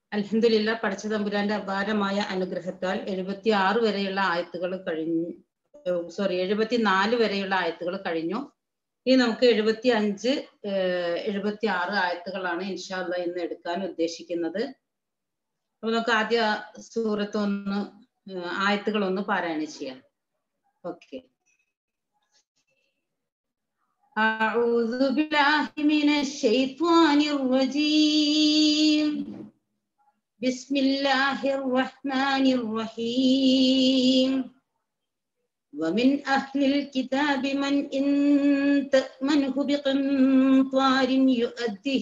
അൽഹംദുലില്ലാ പഠിച്ച തമ്പുരാന്റെ അപാരമായ അനുഗ്രഹത്താൽ എഴുപത്തി ആറ് വരെയുള്ള ആയത്തുകൾ കഴിഞ്ഞു സോറി എഴുപത്തിനാല് വരെയുള്ള ആയത്തുകൾ കഴിഞ്ഞു ഇനി നമുക്ക് എഴുപത്തി അഞ്ച് എഴുപത്തി ആറ് ആയത്തുകളാണ് ഇൻഷാല്ല ഇന്ന് എടുക്കാൻ ഉദ്ദേശിക്കുന്നത് അപ്പൊ നമുക്ക് ആദ്യ സൂറത്ത് ഒന്ന് ആയത്തുകൾ ഒന്ന് പാരായണം ചെയ്യാം ഓക്കെ أعوذ بالله من الشيطان الرجيم بسم الله الرحمن الرحيم ومن أهل الكتاب من إن تأمنه بقنطار يؤده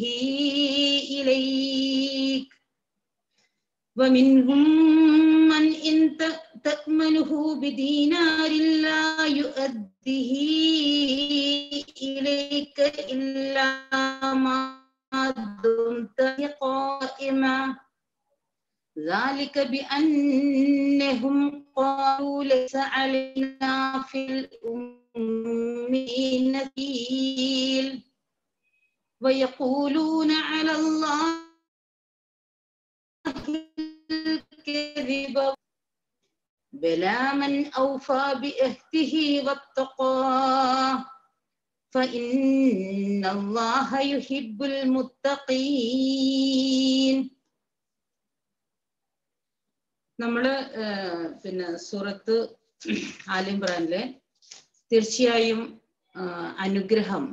إليك ومنهم من إن تأمنه بدينار لا يؤده إليك إلا ما دمت قائما ذلك بأنهم قالوا ليس علينا في الأمين سبيل ويقولون على الله الكذب بلى من أوفى بأهده واتقاه فإن الله يحب المتقين നമ്മള് പിന്നെ സൂറത്ത് ആലിംബ്രാനിലെ തീർച്ചയായും അനുഗ്രഹം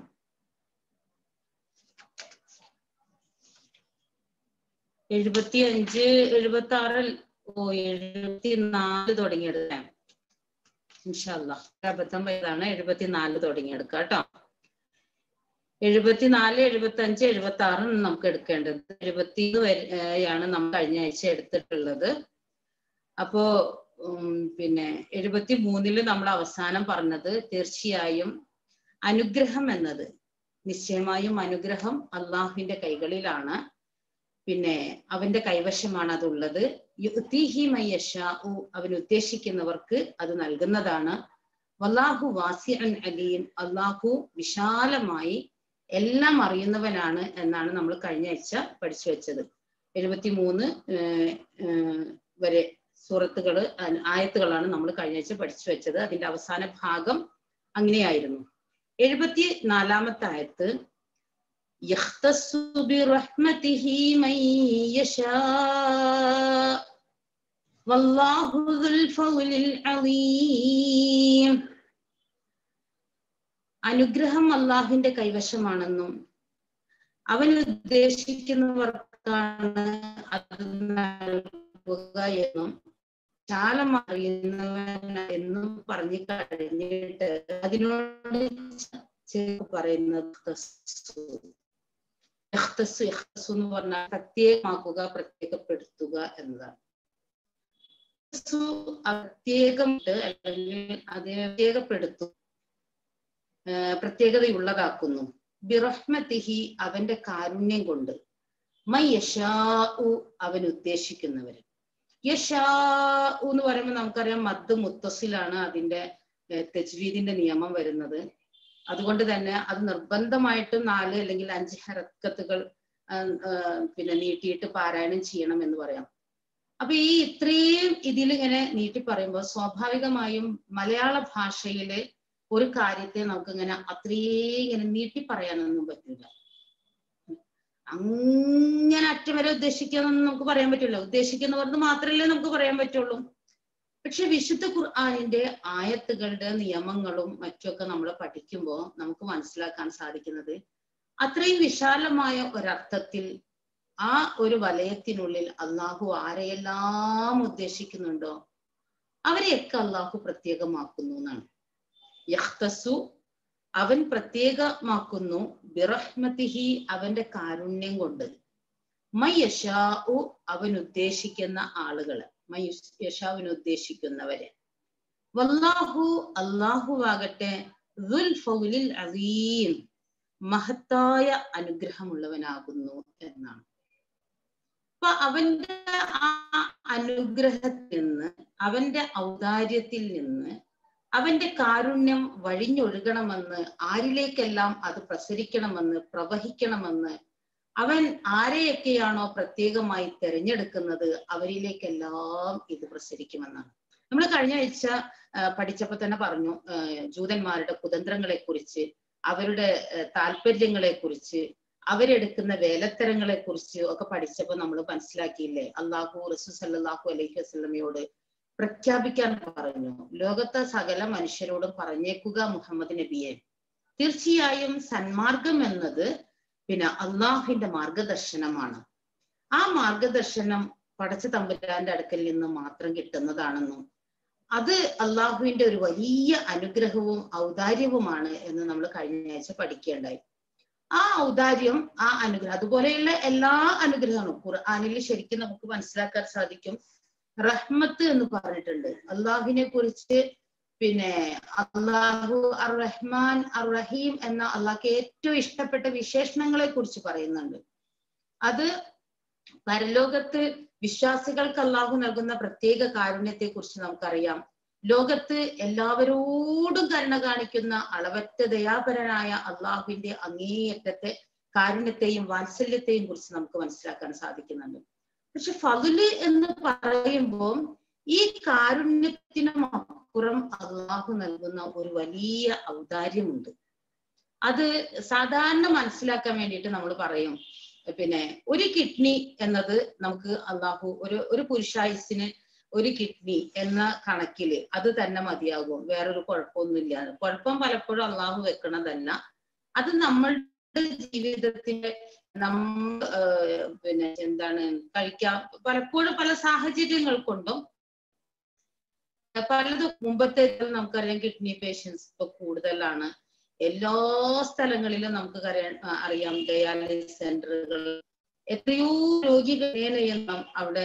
എഴുപത്തി അഞ്ച് എഴുപത്തി ആറിൽ ഓ എഴുപത്തി നാല് തുടങ്ങിയെടുക്കാം ഇൻഷല്ല അബദ്ധം പോയതാണ് എഴുപത്തിനാല് തുടങ്ങിയെടുക്കാം കേട്ടോ എഴുപത്തിനാല് എഴുപത്തി അഞ്ച് എഴുപത്തി ആറ് നമുക്ക് എടുക്കേണ്ടത് എഴുപത്തി വരെയാണ് നമ്മൾ കഴിഞ്ഞ ആഴ്ച എടുത്തിട്ടുള്ളത് അപ്പോ പിന്നെ എഴുപത്തി മൂന്നില് നമ്മൾ അവസാനം പറഞ്ഞത് തീർച്ചയായും അനുഗ്രഹം എന്നത് നിശ്ചയമായും അനുഗ്രഹം അള്ളാഹുവിന്റെ കൈകളിലാണ് പിന്നെ അവന്റെ കൈവശമാണ് അതുള്ളത് യുദ്ധീഹി മയ്യഷാഉ അവൻ ഉദ്ദേശിക്കുന്നവർക്ക് അത് നൽകുന്നതാണ് വല്ലാഹു വാസി അൻ അലീം അള്ളാഹു വിശാലമായി എല്ലാം അറിയുന്നവനാണ് എന്നാണ് നമ്മൾ കഴിഞ്ഞ ആഴ്ച പഠിച്ചു വെച്ചത് എഴുപത്തി മൂന്ന് വരെ സൂറത്തുകള് ആയത്തുകളാണ് നമ്മൾ കഴിഞ്ഞ ആഴ്ച പഠിച്ചു വെച്ചത് അതിന്റെ അവസാന ഭാഗം അങ്ങനെയായിരുന്നു എഴുപത്തി നാലാമത്തെ ആയത്ത് يختص برحمته من يشاء والله ذو الفضل العظيم അനുഗ്രഹം അള്ളാഹുവിന്റെ കൈവശമാണെന്നും അവൻ ഉദ്ദേശിക്കുന്നവർക്കാണ് അത് നൽകുക എന്നും വിശാലം അറിയുന്നവൻ എന്നും പറഞ്ഞു കഴിഞ്ഞിട്ട് അതിനോട് പറയുന്നത് എന്ന് പറഞ്ഞാൽ പ്രത്യേകമാക്കുക പ്രത്യേകപ്പെടുത്തുക എന്നതാണ് പ്രത്യേകം അല്ലെങ്കിൽ അതിനെ പ്രത്യേകപ്പെടുത്തും പ്രത്യേകതയുള്ളതാക്കുന്നു ബിറഹ്മത്തിഹി അവന്റെ കാരുണ്യം കൊണ്ട് മൈ യശാഉ അവൻ ഉദ്ദേശിക്കുന്നവര് യശാ എന്ന് പറയുമ്പോൾ നമുക്കറിയാം മദ് മുത്തസിലാണ് അതിന്റെ തെജ്വീദിന്റെ നിയമം വരുന്നത് അതുകൊണ്ട് തന്നെ അത് നിർബന്ധമായിട്ടും നാല് അല്ലെങ്കിൽ അഞ്ച് ഹരക്കത്തുകൾ പിന്നെ നീട്ടിയിട്ട് പാരായണം ചെയ്യണം എന്ന് പറയാം അപ്പൊ ഈ ഇത്രയും ഇതിലിങ്ങനെ നീട്ടി പറയുമ്പോൾ സ്വാഭാവികമായും മലയാള ഭാഷയിലെ ഒരു കാര്യത്തെ നമുക്ക് ഇങ്ങനെ അത്രയും ഇങ്ങനെ നീട്ടി പറയാനൊന്നും പറ്റില്ല അങ്ങനെ അറ്റം വരെ ഉദ്ദേശിക്കാന്നൊന്നും നമുക്ക് പറയാൻ പറ്റില്ല ഉദ്ദേശിക്കുന്നവർക്ക് മാത്രമല്ലേ നമുക്ക് പറയാൻ പറ്റുള്ളൂ പക്ഷെ വിശുദ്ധ ഖുർആാനിന്റെ ആയത്തുകളുടെ നിയമങ്ങളും മറ്റുമൊക്കെ നമ്മൾ പഠിക്കുമ്പോൾ നമുക്ക് മനസ്സിലാക്കാൻ സാധിക്കുന്നത് അത്രയും വിശാലമായ ഒരർത്ഥത്തിൽ ആ ഒരു വലയത്തിനുള്ളിൽ അള്ളാഹു ആരെയെല്ലാം ഉദ്ദേശിക്കുന്നുണ്ടോ അവരെയൊക്കെ അള്ളാഹു പ്രത്യേകമാക്കുന്നു എന്നാണ് യഹ്തസു അവൻ പ്രത്യേകമാക്കുന്നു ബിറഹ്മത്തിഹി അവന്റെ കാരുണ്യം കൊണ്ട് മയ്യഷാഉ അവൻ ഉദ്ദേശിക്കുന്ന ആളുകള് യശാവിന് ഉദ്ദേശിക്കുന്നവരെ വല്ലാഹു അള്ളാഹു ആകട്ടെ അസീം മഹത്തായ അനുഗ്രഹമുള്ളവനാകുന്നു എന്നാണ് അപ്പൊ അവന്റെ ആ അനുഗ്രഹത്തിൽ നിന്ന് അവന്റെ ഔദാര്യത്തിൽ നിന്ന് അവന്റെ കാരുണ്യം വഴിഞ്ഞൊഴുകണമെന്ന് ആരിലേക്കെല്ലാം അത് പ്രസരിക്കണമെന്ന് പ്രവഹിക്കണമെന്ന് അവൻ ആരെയൊക്കെയാണോ പ്രത്യേകമായി തിരഞ്ഞെടുക്കുന്നത് അവരിലേക്കെല്ലാം ഇത് പ്രസരിക്കുമെന്നാണ് നമ്മൾ കഴിഞ്ഞ ആഴ്ച പഠിച്ചപ്പോൾ തന്നെ പറഞ്ഞു ജൂതന്മാരുടെ കുതന്ത്രങ്ങളെ കുറിച്ച് അവരുടെ താല്പര്യങ്ങളെ കുറിച്ച് അവരെടുക്കുന്ന വേലത്തരങ്ങളെ കുറിച്ച് ഒക്കെ പഠിച്ചപ്പോൾ നമ്മൾ മനസ്സിലാക്കിയില്ലേ അള്ളാഹു റസൂ സല്ലാഹു അലൈഹി വസ്ലമയോട് പ്രഖ്യാപിക്കാൻ പറഞ്ഞു ലോകത്തെ സകല മനുഷ്യരോടും പറഞ്ഞേക്കുക മുഹമ്മദ് നബിയെ തീർച്ചയായും സന്മാർഗം എന്നത് പിന്നെ അള്ളാഹുവിന്റെ മാർഗദർശനമാണ് ആ മാർഗദർശനം പടച്ച തമ്പുരാന്റെ അടുക്കൽ നിന്ന് മാത്രം കിട്ടുന്നതാണെന്നും അത് അള്ളാഹുവിന്റെ ഒരു വലിയ അനുഗ്രഹവും ഔദാര്യവുമാണ് എന്ന് നമ്മൾ കഴിഞ്ഞ ആഴ്ച പഠിക്കേണ്ടായി ആ ഔദാര്യം ആ അനുഗ്രഹം അതുപോലെയുള്ള എല്ലാ അനുഗ്രഹങ്ങളും ഖുർആാനിൽ ശരിക്കും നമുക്ക് മനസ്സിലാക്കാൻ സാധിക്കും റഹ്മത്ത് എന്ന് പറഞ്ഞിട്ടുണ്ട് അള്ളാഹുവിനെ കുറിച്ച് പിന്നെ അള്ളാഹു അർ റഹ്മാൻ അർ റഹീം എന്ന അള്ളാഹ്ക്ക് ഏറ്റവും ഇഷ്ടപ്പെട്ട വിശേഷണങ്ങളെ കുറിച്ച് പറയുന്നുണ്ട് അത് പരലോകത്ത് വിശ്വാസികൾക്ക് അള്ളാഹു നൽകുന്ന പ്രത്യേക കാരുണ്യത്തെ കുറിച്ച് നമുക്കറിയാം ലോകത്ത് എല്ലാവരോടും കരുണ കാണിക്കുന്ന അളവറ്റ ദയാപരനായ അള്ളാഹുവിന്റെ അങ്ങേയറ്റത്തെ കാരുണ്യത്തെയും വാത്സല്യത്തെയും കുറിച്ച് നമുക്ക് മനസ്സിലാക്കാൻ സാധിക്കുന്നുണ്ട് പക്ഷെ ഫതുല് എന്ന് പറയുമ്പോൾ ഈ കാരുണ്യത്തിനും അപ്പുറം അള്ളാഹു നൽകുന്ന ഒരു വലിയ ഔദാര്യമുണ്ട് അത് സാധാരണ മനസ്സിലാക്കാൻ വേണ്ടിയിട്ട് നമ്മൾ പറയും പിന്നെ ഒരു കിഡ്നി എന്നത് നമുക്ക് അള്ളാഹു ഒരു ഒരു പുരുഷായുസിന് ഒരു കിഡ്നി എന്ന കണക്കില് അത് തന്നെ മതിയാകും വേറൊരു കുഴപ്പമൊന്നുമില്ല കുഴപ്പം പലപ്പോഴും അള്ളാഹു വെക്കണതല്ല അത് നമ്മളുടെ ജീവിതത്തിന്റെ നമ്മ പിന്നെ എന്താണ് കഴിക്കാൻ പലപ്പോഴും പല സാഹചര്യങ്ങൾ കൊണ്ടും പലതും മുമ്പത്തെ നമുക്കറിയാം കിഡ്നി പേഷ്യൻസ് ഇപ്പൊ കൂടുതലാണ് എല്ലാ സ്ഥലങ്ങളിലും നമുക്ക് അറിയാം ഡയാലിസിസ് സെന്ററുകൾ എത്രയോ രോഗികളെയും അവിടെ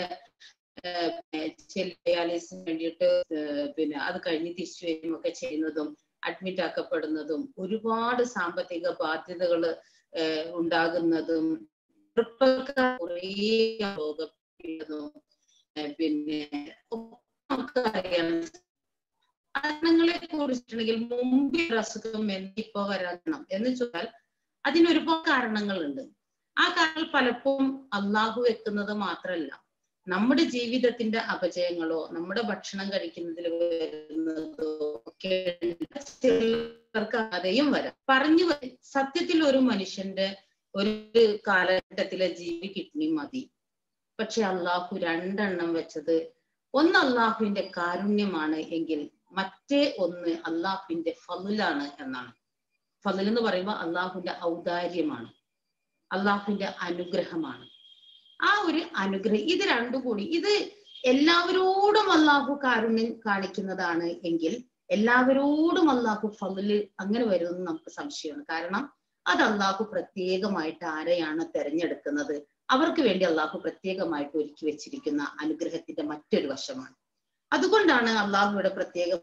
ഡയാലിസിന് വേണ്ടിയിട്ട് പിന്നെ അത് കഴിഞ്ഞ് തിരിച്ചു വരികയും ഒക്കെ ചെയ്യുന്നതും അഡ്മിറ്റ് ആക്കപ്പെടുന്നതും ഒരുപാട് സാമ്പത്തിക ബാധ്യതകൾ ഉണ്ടാകുന്നതും കുറേ രോഗപ്പെടുന്നതും പിന്നെ നമുക്കറിയാം കാരണങ്ങളെ കുറിച്ചിട്ടുണ്ടെങ്കിൽ മുമ്പ് അസുഖം എന്നിപ്പോ വരണം എന്ന് ചോദിച്ചാൽ അതിന് ഒരുപാട് കാരണങ്ങളുണ്ട് ആ കാരണങ്ങൾ പലപ്പോഴും അള്ളാഹു വെക്കുന്നത് മാത്രമല്ല നമ്മുടെ ജീവിതത്തിന്റെ അപജയങ്ങളോ നമ്മുടെ ഭക്ഷണം കഴിക്കുന്നതിൽ വരുന്നതോ ഒക്കെ ചിലർക്ക് അതെയും വരാം പറഞ്ഞു സത്യത്തിൽ ഒരു മനുഷ്യന്റെ ഒരു കാലഘട്ടത്തിലെ ജീവി കിഡ്നി മതി പക്ഷെ അള്ളാഹു രണ്ടെണ്ണം വെച്ചത് ഒന്ന് അള്ളാഹുവിന്റെ കാരുണ്യമാണ് എങ്കിൽ മറ്റേ ഒന്ന് അള്ളാഹുവിന്റെ ഫലുലാണ് എന്നാണ് ഫലുൽ എന്ന് പറയുമ്പോൾ അള്ളാഹുവിന്റെ ഔദാര്യമാണ് അള്ളാഹുവിന്റെ അനുഗ്രഹമാണ് ആ ഒരു അനുഗ്രഹം ഇത് രണ്ടും കൂടി ഇത് എല്ലാവരോടും അള്ളാഹു കാരുണ്യം കാണിക്കുന്നതാണ് എങ്കിൽ എല്ലാവരോടും അള്ളാഹു ഫലുല് അങ്ങനെ വരുമെന്ന് നമുക്ക് സംശയമാണ് കാരണം അത് അള്ളാഹു പ്രത്യേകമായിട്ട് ആരെയാണ് തെരഞ്ഞെടുക്കുന്നത് അവർക്ക് വേണ്ടി അള്ളാഹു പ്രത്യേകമായിട്ട് ഒരുക്കി വെച്ചിരിക്കുന്ന അനുഗ്രഹത്തിന്റെ മറ്റൊരു വശമാണ് അതുകൊണ്ടാണ് അള്ളാഹുയുടെ പ്രത്യേകം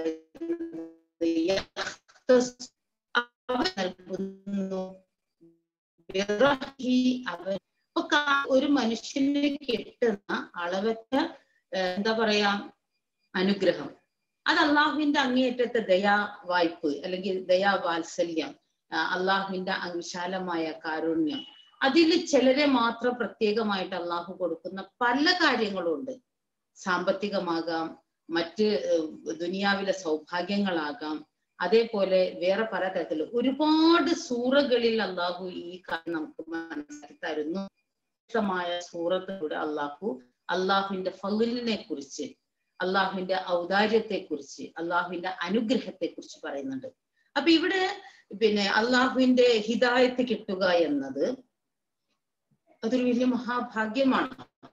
അവൻ നൽകുന്നു അവൻ ഒരു മനുഷ്യന് കിട്ടുന്ന അളവറ്റ എന്താ പറയാ അനുഗ്രഹം അത് അള്ളാഹുവിന്റെ അങ്ങേയറ്റത്തെ ദയാ വായ്പ് അല്ലെങ്കിൽ ദയാ വാത്സല്യം അള്ളാഹുവിന്റെ വിശാലമായ കാരുണ്യം അതിൽ ചിലരെ മാത്രം പ്രത്യേകമായിട്ട് അള്ളാഹു കൊടുക്കുന്ന പല കാര്യങ്ങളും ഉണ്ട് സാമ്പത്തികമാകാം മറ്റ് ദുനിയാവിലെ സൗഭാഗ്യങ്ങളാകാം അതേപോലെ വേറെ പല തരത്തിൽ ഒരുപാട് സൂറകളിൽ അള്ളാഹു ഈ കാര്യം നമുക്ക് മനസ്സിലാക്കി തരുന്നു മായ സൂറത്തിലൂടെ അള്ളാഹു അള്ളാഹുവിന്റെ ഫലിനെ കുറിച്ച് അള്ളാഹുവിന്റെ ഔദാര്യത്തെ കുറിച്ച് അള്ളാഹുവിന്റെ അനുഗ്രഹത്തെ കുറിച്ച് പറയുന്നുണ്ട് അപ്പൊ ഇവിടെ പിന്നെ അള്ളാഹുവിന്റെ ഹിദായത്ത് കിട്ടുക എന്നത് അതൊരു വലിയ മഹാഭാഗ്യമാണ്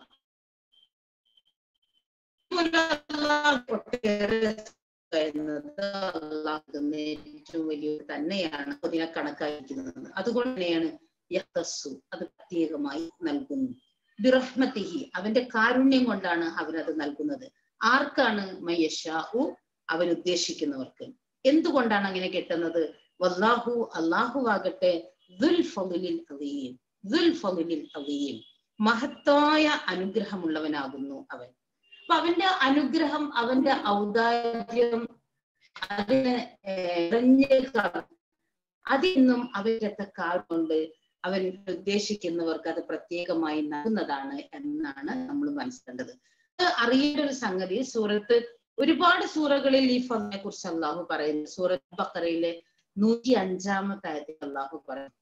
എന്നത് അള്ളാഹുന്ന ഏറ്റവും വലിയ തന്നെയാണ് അതിനെ കണക്കാക്കിക്കുന്നത് അതുകൊണ്ട് തന്നെയാണ് യഹ്തസ്സു അത് പ്രത്യേകമായി നൽകുന്നു ബിറഹ്മത്തിഹി അവന്റെ കാരുണ്യം കൊണ്ടാണ് അവനത് നൽകുന്നത് ആർക്കാണ് മയ്യഷാഹു അവൻ ഉദ്ദേശിക്കുന്നവർക്ക് എന്തുകൊണ്ടാണ് അങ്ങനെ കിട്ടുന്നത് വല്ലാഹു അള്ളാഹു ആകട്ടെ മഹത്തായ അനുഗ്രഹമുള്ളവനാകുന്നു അവൻ അപ്പൊ അവന്റെ അനുഗ്രഹം അവന്റെ ഔദാര്യം അതിന് അതിന്നും അവരത്തെ കാറുകൊണ്ട് അവൻ ഉദ്ദേശിക്കുന്നവർക്ക് അത് പ്രത്യേകമായി നൽകുന്നതാണ് എന്നാണ് നമ്മൾ മനസ്സിലേണ്ടത് ഇത് അറിയേണ്ട ഒരു സംഗതി സൂറത്ത് ഒരുപാട് സൂറകളിൽ ഈ ഫലിനെ കുറിച്ച് അള്ളാഹു പറയുന്നു സൂറത്ത് ബക്കറയിലെ നൂറ്റി അഞ്ചാമത്തെ ആയത്തിൽ അള്ളാഹു പറയുന്നു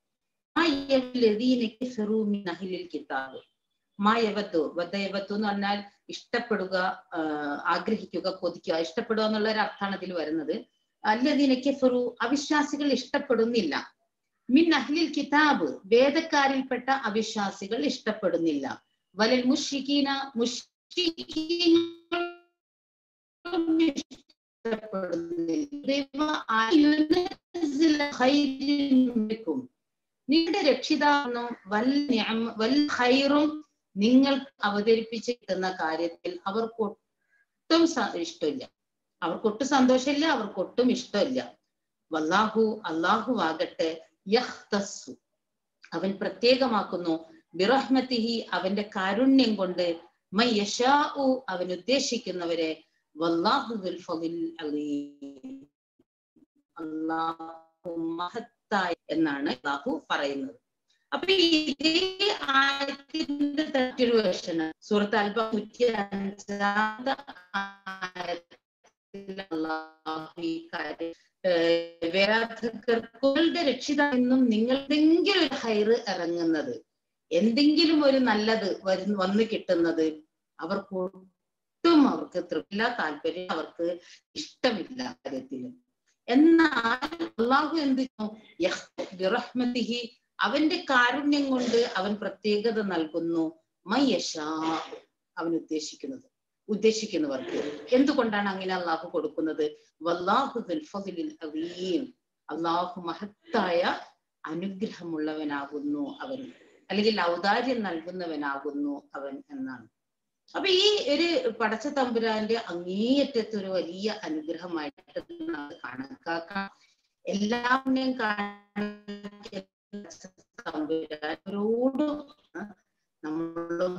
കിതാബ് മായവത്തു വദ്ധയവത്തു എന്ന് പറഞ്ഞാൽ ഇഷ്ടപ്പെടുക ആഗ്രഹിക്കുക കൊതിക്കുക ഇഷ്ടപ്പെടുക എന്നുള്ള ഒരു അർത്ഥമാണ് ഇതിൽ വരുന്നത് അല്ലതിനൊക്കെ ഫെറു അവിശ്വാസികൾ ഇഷ്ടപ്പെടുന്നില്ല മിൻ അഹ്ലിൽ കിതാബ് വേദക്കാരിൽപ്പെട്ട അവിശ്വാസികൾ ഇഷ്ടപ്പെടുന്നില്ല വലൽ മുഷിക്കീന ഇഷ്ടപ്പെടുന്നില്ല നിങ്ങളുടെ രക്ഷിതാവെന്നും വൽ ഹൈറും നിങ്ങൾ അവതരിപ്പിച്ച് കിട്ടുന്ന കാര്യത്തിൽ അവർക്കൊട്ടും ഇഷ്ടമില്ല അവർക്കൊട്ടും സന്തോഷമില്ല അവർക്കൊട്ടും ഇഷ്ടമില്ല വല്ലാഹു അള്ളാഹു ആകട്ടെ യഹ്തസ്സു അവൻ പ്രത്യേകമാക്കുന്നു ബിറഹ്മത്തിഹി അവന്റെ കാരുണ്യം കൊണ്ട് മൈ യശാഉ അവൻ ഉദ്ദേശിക്കുന്നവരെ വല്ലാഹു അള്ളാഹു മഹത്തായ എന്നാണ് അള്ളാഹു പറയുന്നത് അപ്പൊ ഇതേ ആയത്തിന്റെ മറ്റൊരു വേർഷന് സുഹൃത്ത് അല്പം നൂറ്റി അഞ്ചാമത്തെ ഈ കാര്യം വേരാധകർക്കുകളുടെ രക്ഷിതാവെന്നും നിങ്ങൾ എന്തെങ്കിലും ഒരു ഹൈറ് ഇറങ്ങുന്നത് എന്തെങ്കിലും ഒരു നല്ലത് വരുന്ന വന്നു കിട്ടുന്നത് അവർക്ക് ഒട്ടും അവർക്ക് തൃപ്തില്ല താല്പര്യം അവർക്ക് ഇഷ്ടമില്ല കാര്യത്തിൽ എന്നാൽ അള്ളാഹു എന്ത് ബിറഹ്മതിഹി അവന്റെ കാരുണ്യം കൊണ്ട് അവൻ പ്രത്യേകത നൽകുന്നു മയ്യഷാ അവൻ ഉദ്ദേശിക്കുന്നത് ഉദ്ദേശിക്കുന്നവർക്ക് എന്തുകൊണ്ടാണ് അങ്ങനെ അള്ളാഹു കൊടുക്കുന്നത് വല്ലാഹു അലീം അള്ളാഹു മഹത്തായ അനുഗ്രഹമുള്ളവനാകുന്നു അവൻ അല്ലെങ്കിൽ ഔദാര്യം നൽകുന്നവനാകുന്നു അവൻ എന്നാണ് അപ്പൊ ഈ ഒരു പടച്ച തമ്പുരാന്റെ അങ്ങേയറ്റത്തെ ഒരു വലിയ അനുഗ്രഹമായിട്ട് നമ്മൾ കണക്കാക്കാം എല്ലാവരെയും തമ്പുരാനോട് നമ്മൾ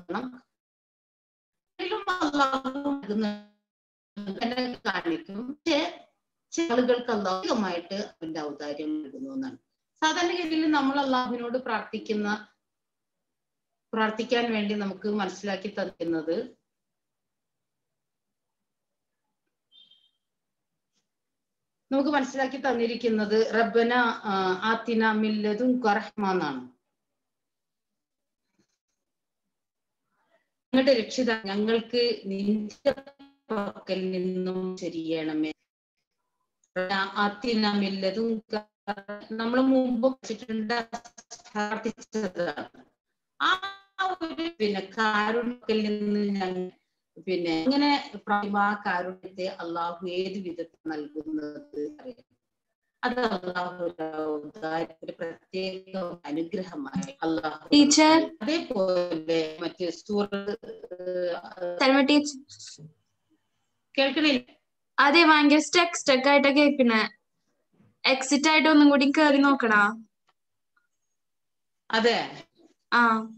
കാണിക്കും പക്ഷെ ചില ആളുകൾക്ക് അല്ലാഹുമായിട്ട് അവന്റെ ഔദാര്യം നൽകുന്നു എന്നാണ് സാധാരണഗതിയിൽ നമ്മൾ അള്ളാഹുവിനോട് പ്രാർത്ഥിക്കുന്ന പ്രാർത്ഥിക്കാൻ വേണ്ടി നമുക്ക് മനസ്സിലാക്കി തരുന്നത് നമുക്ക് മനസ്സിലാക്കി തന്നിരിക്കുന്നത് റബ്ബന ആത്തിന മില്ലതും കറഹ്മ എന്നാണ് ഞങ്ങളുടെ രക്ഷിത ഞങ്ങൾക്ക് നിന്റെ പക്കൽ നിന്നും ശരിയണമേ ആത്തിന മില്ലതും നമ്മൾ മുമ്പ് പഠിച്ചിട്ടുണ്ട് പ്രാർത്ഥിച്ചതാണ് ആ ഒരു പിന്നെ കാരുണ്യത്തിൽ നിന്ന് ഞങ്ങൾ പിന്നെ ഇങ്ങനെ ആ കാരുണ്യത്തെ അള്ളാഹു ഏത് വിധത്തിൽ നൽകുന്നത് അറിയാം അത് അള്ളാഹു ഒരു പ്രത്യേക അനുഗ്രഹമായി അള്ളാഹു ടീച്ചർ അതേപോലെ മറ്റേ സൂറ തൽമ ടീച്ചർ കേൾക്കണില്ല അതെ ഭയങ്കര സ്റ്റക്ക് സ്റ്റക്ക് ആയിട്ടാ കേൾക്കണേ എക്സിറ്റ് ആയിട്ട് ഒന്നും കൂടി കേറി നോക്കണ അതെ ആ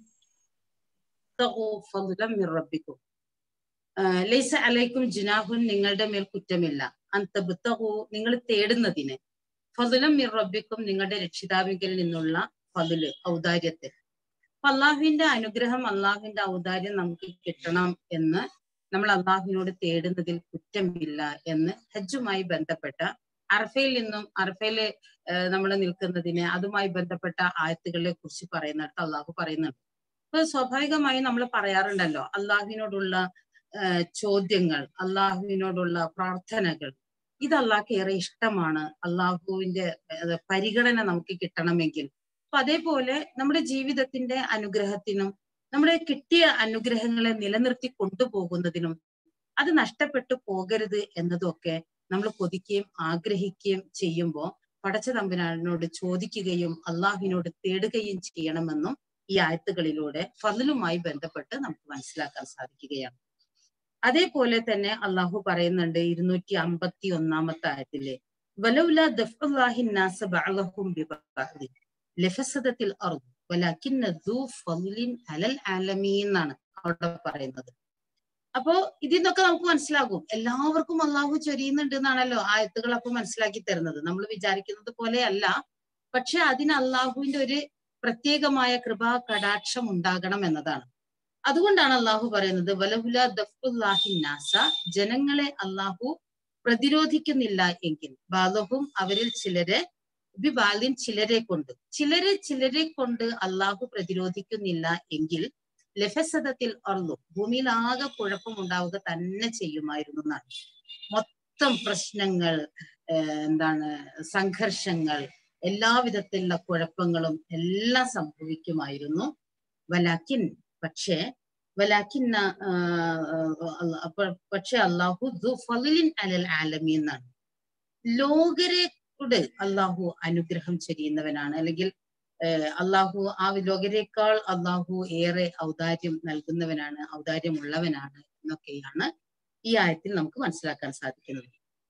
ഫضلا من ربكم ലൈസ അലൈക്കും ജുനാഹുൻ നിങ്ങളുടെ മേൽ കുറ്റമില്ല അന്തബുത്തഹു നിങ്ങൾ തേടുന്നതിന് ഫതുലം മിർ റബ്ബിക്കും നിങ്ങളുടെ രക്ഷിതാവിങ്കിൽ നിന്നുള്ള ഫതുല് ഔദാര്യത്തെ അപ്പൊ അള്ളാഹുവിന്റെ അനുഗ്രഹം അള്ളാഹുവിന്റെ ഔദാര്യം നമുക്ക് കിട്ടണം എന്ന് നമ്മൾ അള്ളാഹുവിനോട് തേടുന്നതിൽ കുറ്റമില്ല എന്ന് ഹജ്ജുമായി ബന്ധപ്പെട്ട അറഫയിൽ നിന്നും അറഫയില് നമ്മൾ നിൽക്കുന്നതിന് അതുമായി ബന്ധപ്പെട്ട ആയത്തുകളെ കുറിച്ച് പറയുന്നിടത്ത് അള്ളാഹു പറയുന്നുണ്ട് അപ്പൊ സ്വാഭാവികമായി നമ്മൾ പറയാറുണ്ടല്ലോ അള്ളാഹുവിനോടുള്ള ചോദ്യങ്ങൾ അള്ളാഹുവിനോടുള്ള പ്രാർത്ഥനകൾ ഇത് അള്ളാഹ്ക്ക് ഏറെ ഇഷ്ടമാണ് അള്ളാഹുവിന്റെ പരിഗണന നമുക്ക് കിട്ടണമെങ്കിൽ അപ്പൊ അതേപോലെ നമ്മുടെ ജീവിതത്തിന്റെ അനുഗ്രഹത്തിനും നമ്മുടെ കിട്ടിയ അനുഗ്രഹങ്ങളെ നിലനിർത്തി കൊണ്ടുപോകുന്നതിനും അത് നഷ്ടപ്പെട്ടു പോകരുത് എന്നതൊക്കെ നമ്മൾ കൊതിക്കുകയും ആഗ്രഹിക്കുകയും ചെയ്യുമ്പോൾ പടച്ച തമ്പുരാനോട് ചോദിക്കുകയും അള്ളാഹുവിനോട് തേടുകയും ചെയ്യണമെന്നും ഈ ആയത്തുകളിലൂടെ ഫതിലുമായി ബന്ധപ്പെട്ട് നമുക്ക് മനസ്സിലാക്കാൻ സാധിക്കുകയാണ് അതേപോലെ തന്നെ അള്ളാഹു പറയുന്നുണ്ട് ഇരുന്നൂറ്റി അമ്പത്തി ഒന്നാമത്തെ ആയത്തില് വലൗല ദഫ്അല്ലാഹിന്നാസ ബഅലഹും ബിബഅദി ലഫസദത്തിൽ അർദ് വലകിന്ന ദൂ ഫളിൻ അലൽ ആലമീൻ എന്നാണ് അവിടെ പറയുന്നത് അപ്പോ ഇതിൽ നിന്നൊക്കെ നമുക്ക് മനസ്സിലാകും എല്ലാവർക്കും അള്ളാഹു ചൊരിയുന്നുണ്ട് എന്നാണല്ലോ ആയത്തുകൾ അപ്പൊ മനസ്സിലാക്കി തരുന്നത് നമ്മൾ വിചാരിക്കുന്നത് പോലെ അല്ല പക്ഷെ അതിന് അള്ളാഹുവിന്റെ ഒരു പ്രത്യേകമായ കൃപാ കടാക്ഷം ഉണ്ടാകണം എന്നതാണ് അതുകൊണ്ടാണ് അള്ളാഹു പറയുന്നത് വലഹുല ദഫുല്ലാഹി നാസ ജനങ്ങളെ അള്ളാഹു പ്രതിരോധിക്കുന്നില്ല എങ്കിൽ ബാലഹും അവരിൽ ചിലരെ ബിബാലിൻ ചിലരെ കൊണ്ട് ചിലരെ ചിലരെ കൊണ്ട് അള്ളാഹു പ്രതിരോധിക്കുന്നില്ല എങ്കിൽ ലഫസദത്തിൽ അർന്നു ഭൂമിയിൽ ആകെ കുഴപ്പമുണ്ടാവുക തന്നെ ചെയ്യുമായിരുന്നു എന്നാണ് മൊത്തം പ്രശ്നങ്ങൾ ഏഹ് എന്താണ് സംഘർഷങ്ങൾ എല്ലാവിധത്തിലുള്ള കുഴപ്പങ്ങളും എല്ലാം സംഭവിക്കുമായിരുന്നു വലാക്കിൻ പക്ഷേ വലാക്കിൻ പക്ഷെ അള്ളാഹു ഫലിൻ അലൽ ആലമി എന്നാണ് ലോകരെ കൂടെ അള്ളാഹു അനുഗ്രഹം ചെയ്യുന്നവനാണ് അല്ലെങ്കിൽ അള്ളാഹു ആ ലോകരേക്കാൾ അള്ളാഹു ഏറെ ഔദാര്യം നൽകുന്നവനാണ് ഔദാര്യമുള്ളവനാണ് എന്നൊക്കെയാണ് ഈ ആയത്തിൽ നമുക്ക് മനസ്സിലാക്കാൻ സാധിക്കുന്നത്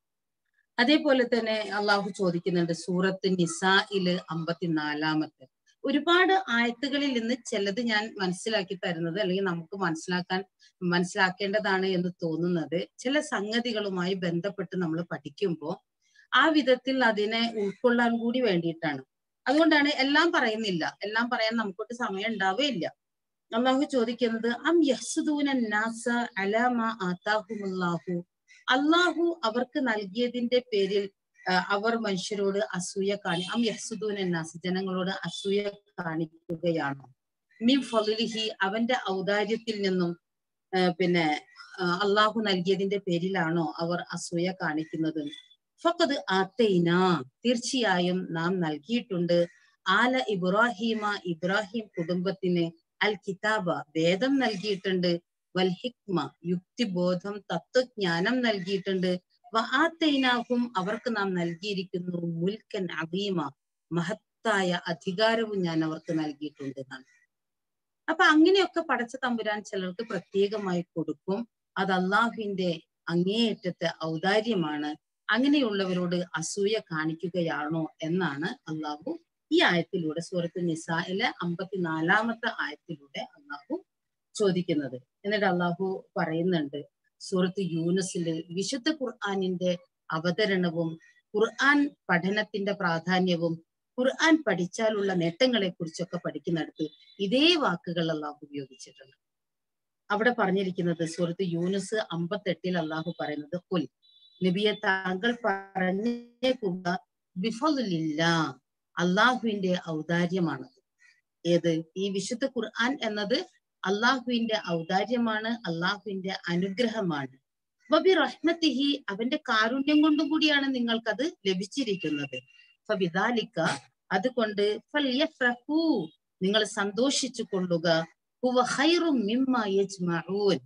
അതേപോലെ തന്നെ അള്ളാഹു ചോദിക്കുന്നുണ്ട് സൂറത്ത് നിസായില് അമ്പത്തിനാലാമത്തെ ഒരുപാട് ആയത്തുകളിൽ നിന്ന് ചിലത് ഞാൻ മനസ്സിലാക്കി തരുന്നത് അല്ലെങ്കിൽ നമുക്ക് മനസ്സിലാക്കാൻ മനസ്സിലാക്കേണ്ടതാണ് എന്ന് തോന്നുന്നത് ചില സംഗതികളുമായി ബന്ധപ്പെട്ട് നമ്മൾ പഠിക്കുമ്പോൾ ആ വിധത്തിൽ അതിനെ ഉൾക്കൊള്ളാൻ കൂടി വേണ്ടിയിട്ടാണ് അതുകൊണ്ടാണ് എല്ലാം പറയുന്നില്ല എല്ലാം പറയാൻ നമുക്കൊട്ട് സമയം ഉണ്ടാവുകയില്ല അള്ളാഹു ചോദിക്കുന്നത് അം യഹ്സുദൂന നാസ അലാമ ആതാഹുമുല്ലാഹു അള്ളാഹു അവർക്ക് നൽകിയതിന്റെ പേരിൽ അവർ മനുഷ്യരോട് അസൂയ കാണി അം യഹ്സുദൂന നാസ് ജനങ്ങളോട് അസൂയ കാണിക്കുകയാണോ മീ ഫലിഹി അവന്റെ ഔദാര്യത്തിൽ നിന്നും പിന്നെ അള്ളാഹു നൽകിയതിന്റെ പേരിലാണോ അവർ അസൂയ കാണിക്കുന്നത് ഫക്കത് ആത്തൈന തീർച്ചയായും നാം നൽകിയിട്ടുണ്ട് ആല ഇബ്രാഹിമ ഇബ്രാഹിം കുടുംബത്തിന് അൽ കിതാബ വേദം നൽകിയിട്ടുണ്ട് വൽ ഹിക്മ യുക്തിബോധം തത്വജ്ഞാനം നൽകിയിട്ടുണ്ട് വഹാത്തൈനാഹും അവർക്ക് നാം നൽകിയിരിക്കുന്നു മുൽക്കൻ അബീമ മഹത്തായ അധികാരവും ഞാൻ അവർക്ക് നൽകിയിട്ടുണ്ട് എന്നാണ് അപ്പൊ അങ്ങനെയൊക്കെ പടച്ച തമ്പുരാൻ ചിലർക്ക് പ്രത്യേകമായി കൊടുക്കും അത് അള്ളാഹുവിന്റെ അങ്ങേയറ്റത്തെ ഔദാര്യമാണ് അങ്ങനെയുള്ളവരോട് അസൂയ കാണിക്കുകയാണോ എന്നാണ് അള്ളാഹു ഈ ആയത്തിലൂടെ സൂറത്ത് നിസായിലെ അമ്പത്തിനാലാമത്തെ ആയത്തിലൂടെ അള്ളാഹു ചോദിക്കുന്നത് എന്നിട്ട് അള്ളാഹു പറയുന്നുണ്ട് സൂറത്ത് യൂനസില് വിശുദ്ധ ഖുർആാനിന്റെ അവതരണവും ഖുർആൻ പഠനത്തിന്റെ പ്രാധാന്യവും ഖുർആൻ പഠിച്ചാലുള്ള നേട്ടങ്ങളെ കുറിച്ചൊക്കെ പഠിക്കുന്നിടത്ത് ഇതേ വാക്കുകൾ അള്ളാഹു ഉപയോഗിച്ചിട്ടുണ്ട് അവിടെ പറഞ്ഞിരിക്കുന്നത് സൂറത്ത് യൂനുസ് അമ്പത്തെട്ടിൽ അള്ളാഹു പറയുന്നത് കുൽ നബിയെ താങ്കൾ പറഞ്ഞേക്കുക ബിഫലില്ല അള്ളാഹുവിന്റെ ഔദാര്യമാണത് ഏത് ഈ വിശുദ്ധ ഖുർആൻ എന്നത് അള്ളാഹുവിന്റെ ഔദാര്യമാണ് അള്ളാഹുവിന്റെ അനുഗ്രഹമാണ് ബബി റഹ്മത്തിഹി അവന്റെ കാരുണ്യം കൊണ്ടും കൂടിയാണ് നിങ്ങൾക്കത് ലഭിച്ചിരിക്കുന്നത് ഫബിദാലിക്ക അതുകൊണ്ട് ഫൽയഫ്രഹു നിങ്ങൾ സന്തോഷിച്ചു കൊള്ളുക ഹുവ ഖൈറും മിമ്മ യജ്മഊൻ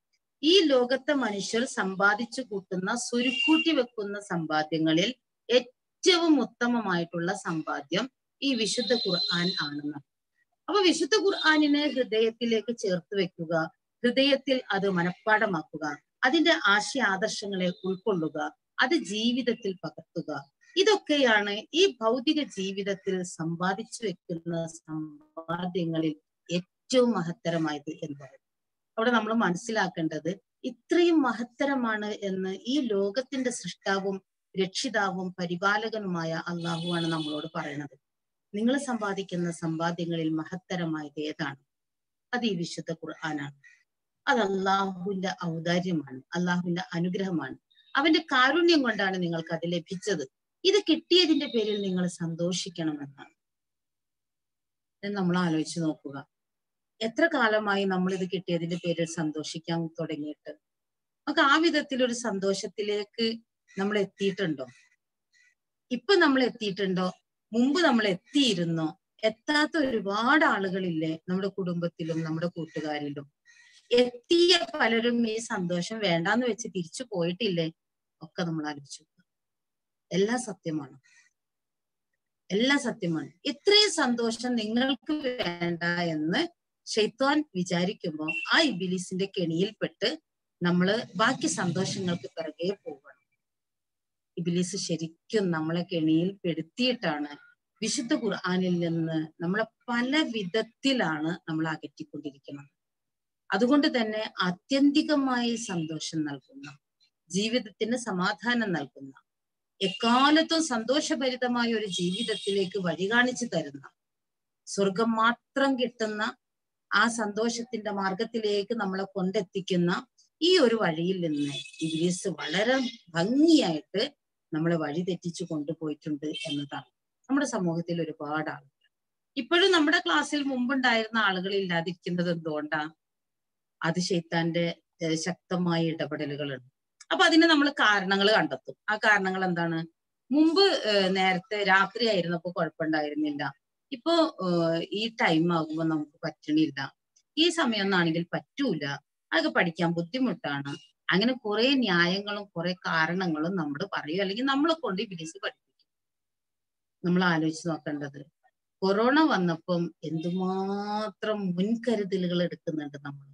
ഈ ലോകത്തെ മനുഷ്യർ സമ്പാദിച്ചു കൂട്ടുന്ന സുരുക്കൂട്ടി വെക്കുന്ന സമ്പാദ്യങ്ങളിൽ ഏറ്റവും ഉത്തമമായിട്ടുള്ള സമ്പാദ്യം ഈ വിശുദ്ധ ഖുർആൻ ആണെന്ന് അപ്പൊ വിശുദ്ധ ഖുർആാനിനെ ഹൃദയത്തിലേക്ക് ചേർത്ത് വെക്കുക ഹൃദയത്തിൽ അത് മനഃപ്പാടമാക്കുക അതിന്റെ ആശയ ആദർശങ്ങളെ ഉൾക്കൊള്ളുക അത് ജീവിതത്തിൽ പകർത്തുക ഇതൊക്കെയാണ് ഈ ഭൗതിക ജീവിതത്തിൽ സമ്പാദിച്ചു വെക്കുന്ന സമ്പാദ്യങ്ങളിൽ ഏറ്റവും മഹത്തരമായത് എന്ന് പറയുന്നത് അവിടെ നമ്മൾ മനസ്സിലാക്കേണ്ടത് ഇത്രയും മഹത്തരമാണ് എന്ന് ഈ ലോകത്തിന്റെ സൃഷ്ടാവും രക്ഷിതാവും പരിപാലകനുമായ അള്ളാഹുവാണ് നമ്മളോട് പറയുന്നത് നിങ്ങൾ സമ്പാദിക്കുന്ന സമ്പാദ്യങ്ങളിൽ മഹത്തരമായത് ഏതാണ് അത് ഈ വിശുദ്ധ ഖുർആനാണ് അത് അള്ളാഹുവിന്റെ ഔദാര്യമാണ് അള്ളാഹുവിന്റെ അനുഗ്രഹമാണ് അവന്റെ കാരുണ്യം കൊണ്ടാണ് നിങ്ങൾക്ക് അത് ലഭിച്ചത് ഇത് കിട്ടിയതിന്റെ പേരിൽ നിങ്ങൾ സന്തോഷിക്കണമെന്നാണ് നമ്മൾ ആലോചിച്ച് നോക്കുക എത്ര കാലമായി നമ്മൾ ഇത് കിട്ടിയതിന്റെ പേരിൽ സന്തോഷിക്കാൻ തുടങ്ങിയിട്ട് നമുക്ക് ആ വിധത്തിൽ ഒരു സന്തോഷത്തിലേക്ക് നമ്മൾ എത്തിയിട്ടുണ്ടോ ഇപ്പൊ നമ്മൾ എത്തിയിട്ടുണ്ടോ മുമ്പ് നമ്മൾ എത്തിയിരുന്നോ എത്താത്ത ഒരുപാട് ആളുകളില്ലേ നമ്മുടെ കുടുംബത്തിലും നമ്മുടെ കൂട്ടുകാരിലും എത്തിയ പലരും ഈ സന്തോഷം വേണ്ടാന്ന് വെച്ച് തിരിച്ചു പോയിട്ടില്ലേ ഒക്കെ നമ്മൾ ആലോചിച്ചു എല്ലാം സത്യമാണ് എല്ലാം സത്യമാണ് ഇത്രയും സന്തോഷം നിങ്ങൾക്ക് വേണ്ട എന്ന് ഷെയ്ത്താൻ വിചാരിക്കുമ്പോൾ ആ ഇബിലിസിന്റെ കെണിയിൽപ്പെട്ട് നമ്മള് ബാക്കി സന്തോഷങ്ങൾക്ക് പിറകെ പോകണം ഇബിലിസ് ശരിക്കും നമ്മളെ കെണിയിൽ പെടുത്തിയിട്ടാണ് വിശുദ്ധ ഖുർആാനിൽ നിന്ന് നമ്മളെ പല വിധത്തിലാണ് നമ്മൾ അകറ്റിക്കൊണ്ടിരിക്കുന്നത് അതുകൊണ്ട് തന്നെ ആത്യന്തികമായി സന്തോഷം നൽകുന്ന ജീവിതത്തിന് സമാധാനം നൽകുന്ന എക്കാലത്തും സന്തോഷഭരിതമായ ഒരു ജീവിതത്തിലേക്ക് വഴി കാണിച്ചു തരുന്ന സ്വർഗം മാത്രം കിട്ടുന്ന ആ സന്തോഷത്തിന്റെ മാർഗത്തിലേക്ക് നമ്മളെ കൊണ്ടെത്തിക്കുന്ന ഈ ഒരു വഴിയിൽ നിന്ന് ഇംഗ്ലീഷ് വളരെ ഭംഗിയായിട്ട് നമ്മളെ വഴി തെറ്റിച്ചു കൊണ്ടുപോയിട്ടുണ്ട് എന്നതാണ് നമ്മുടെ സമൂഹത്തിൽ ഒരുപാട് ആളുകൾ ഇപ്പോഴും നമ്മുടെ ക്ലാസ്സിൽ മുമ്പുണ്ടായിരുന്ന ആളുകൾ ഇല്ലാതിരിക്കുന്നത് എന്തുകൊണ്ടാ അത് ശൈത്താന്റെ ഏഹ് ശക്തമായ ഇടപെടലുകളുണ്ട് അപ്പൊ അതിന് നമ്മൾ കാരണങ്ങൾ കണ്ടെത്തും ആ കാരണങ്ങൾ എന്താണ് മുമ്പ് ഏഹ് നേരത്തെ രാത്രി ആയിരുന്നപ്പോ കുഴപ്പമുണ്ടായിരുന്നില്ല ഇപ്പോ ഏഹ് ഈ ടൈം ആകുമ്പോൾ നമുക്ക് പറ്റണില്ല ഈ സമയം ആണെങ്കിൽ പറ്റൂല അതൊക്കെ പഠിക്കാൻ ബുദ്ധിമുട്ടാണ് അങ്ങനെ കുറെ ന്യായങ്ങളും കുറെ കാരണങ്ങളും നമ്മൾ പറയും അല്ലെങ്കിൽ നമ്മളെ കൊണ്ട് ഇംഗ്ലീഷ് പഠിപ്പിക്കും നമ്മൾ ആലോചിച്ച് നോക്കേണ്ടത് കൊറോണ വന്നപ്പം എന്തുമാത്രം മുൻകരുതലുകൾ എടുക്കുന്നുണ്ട് നമ്മൾ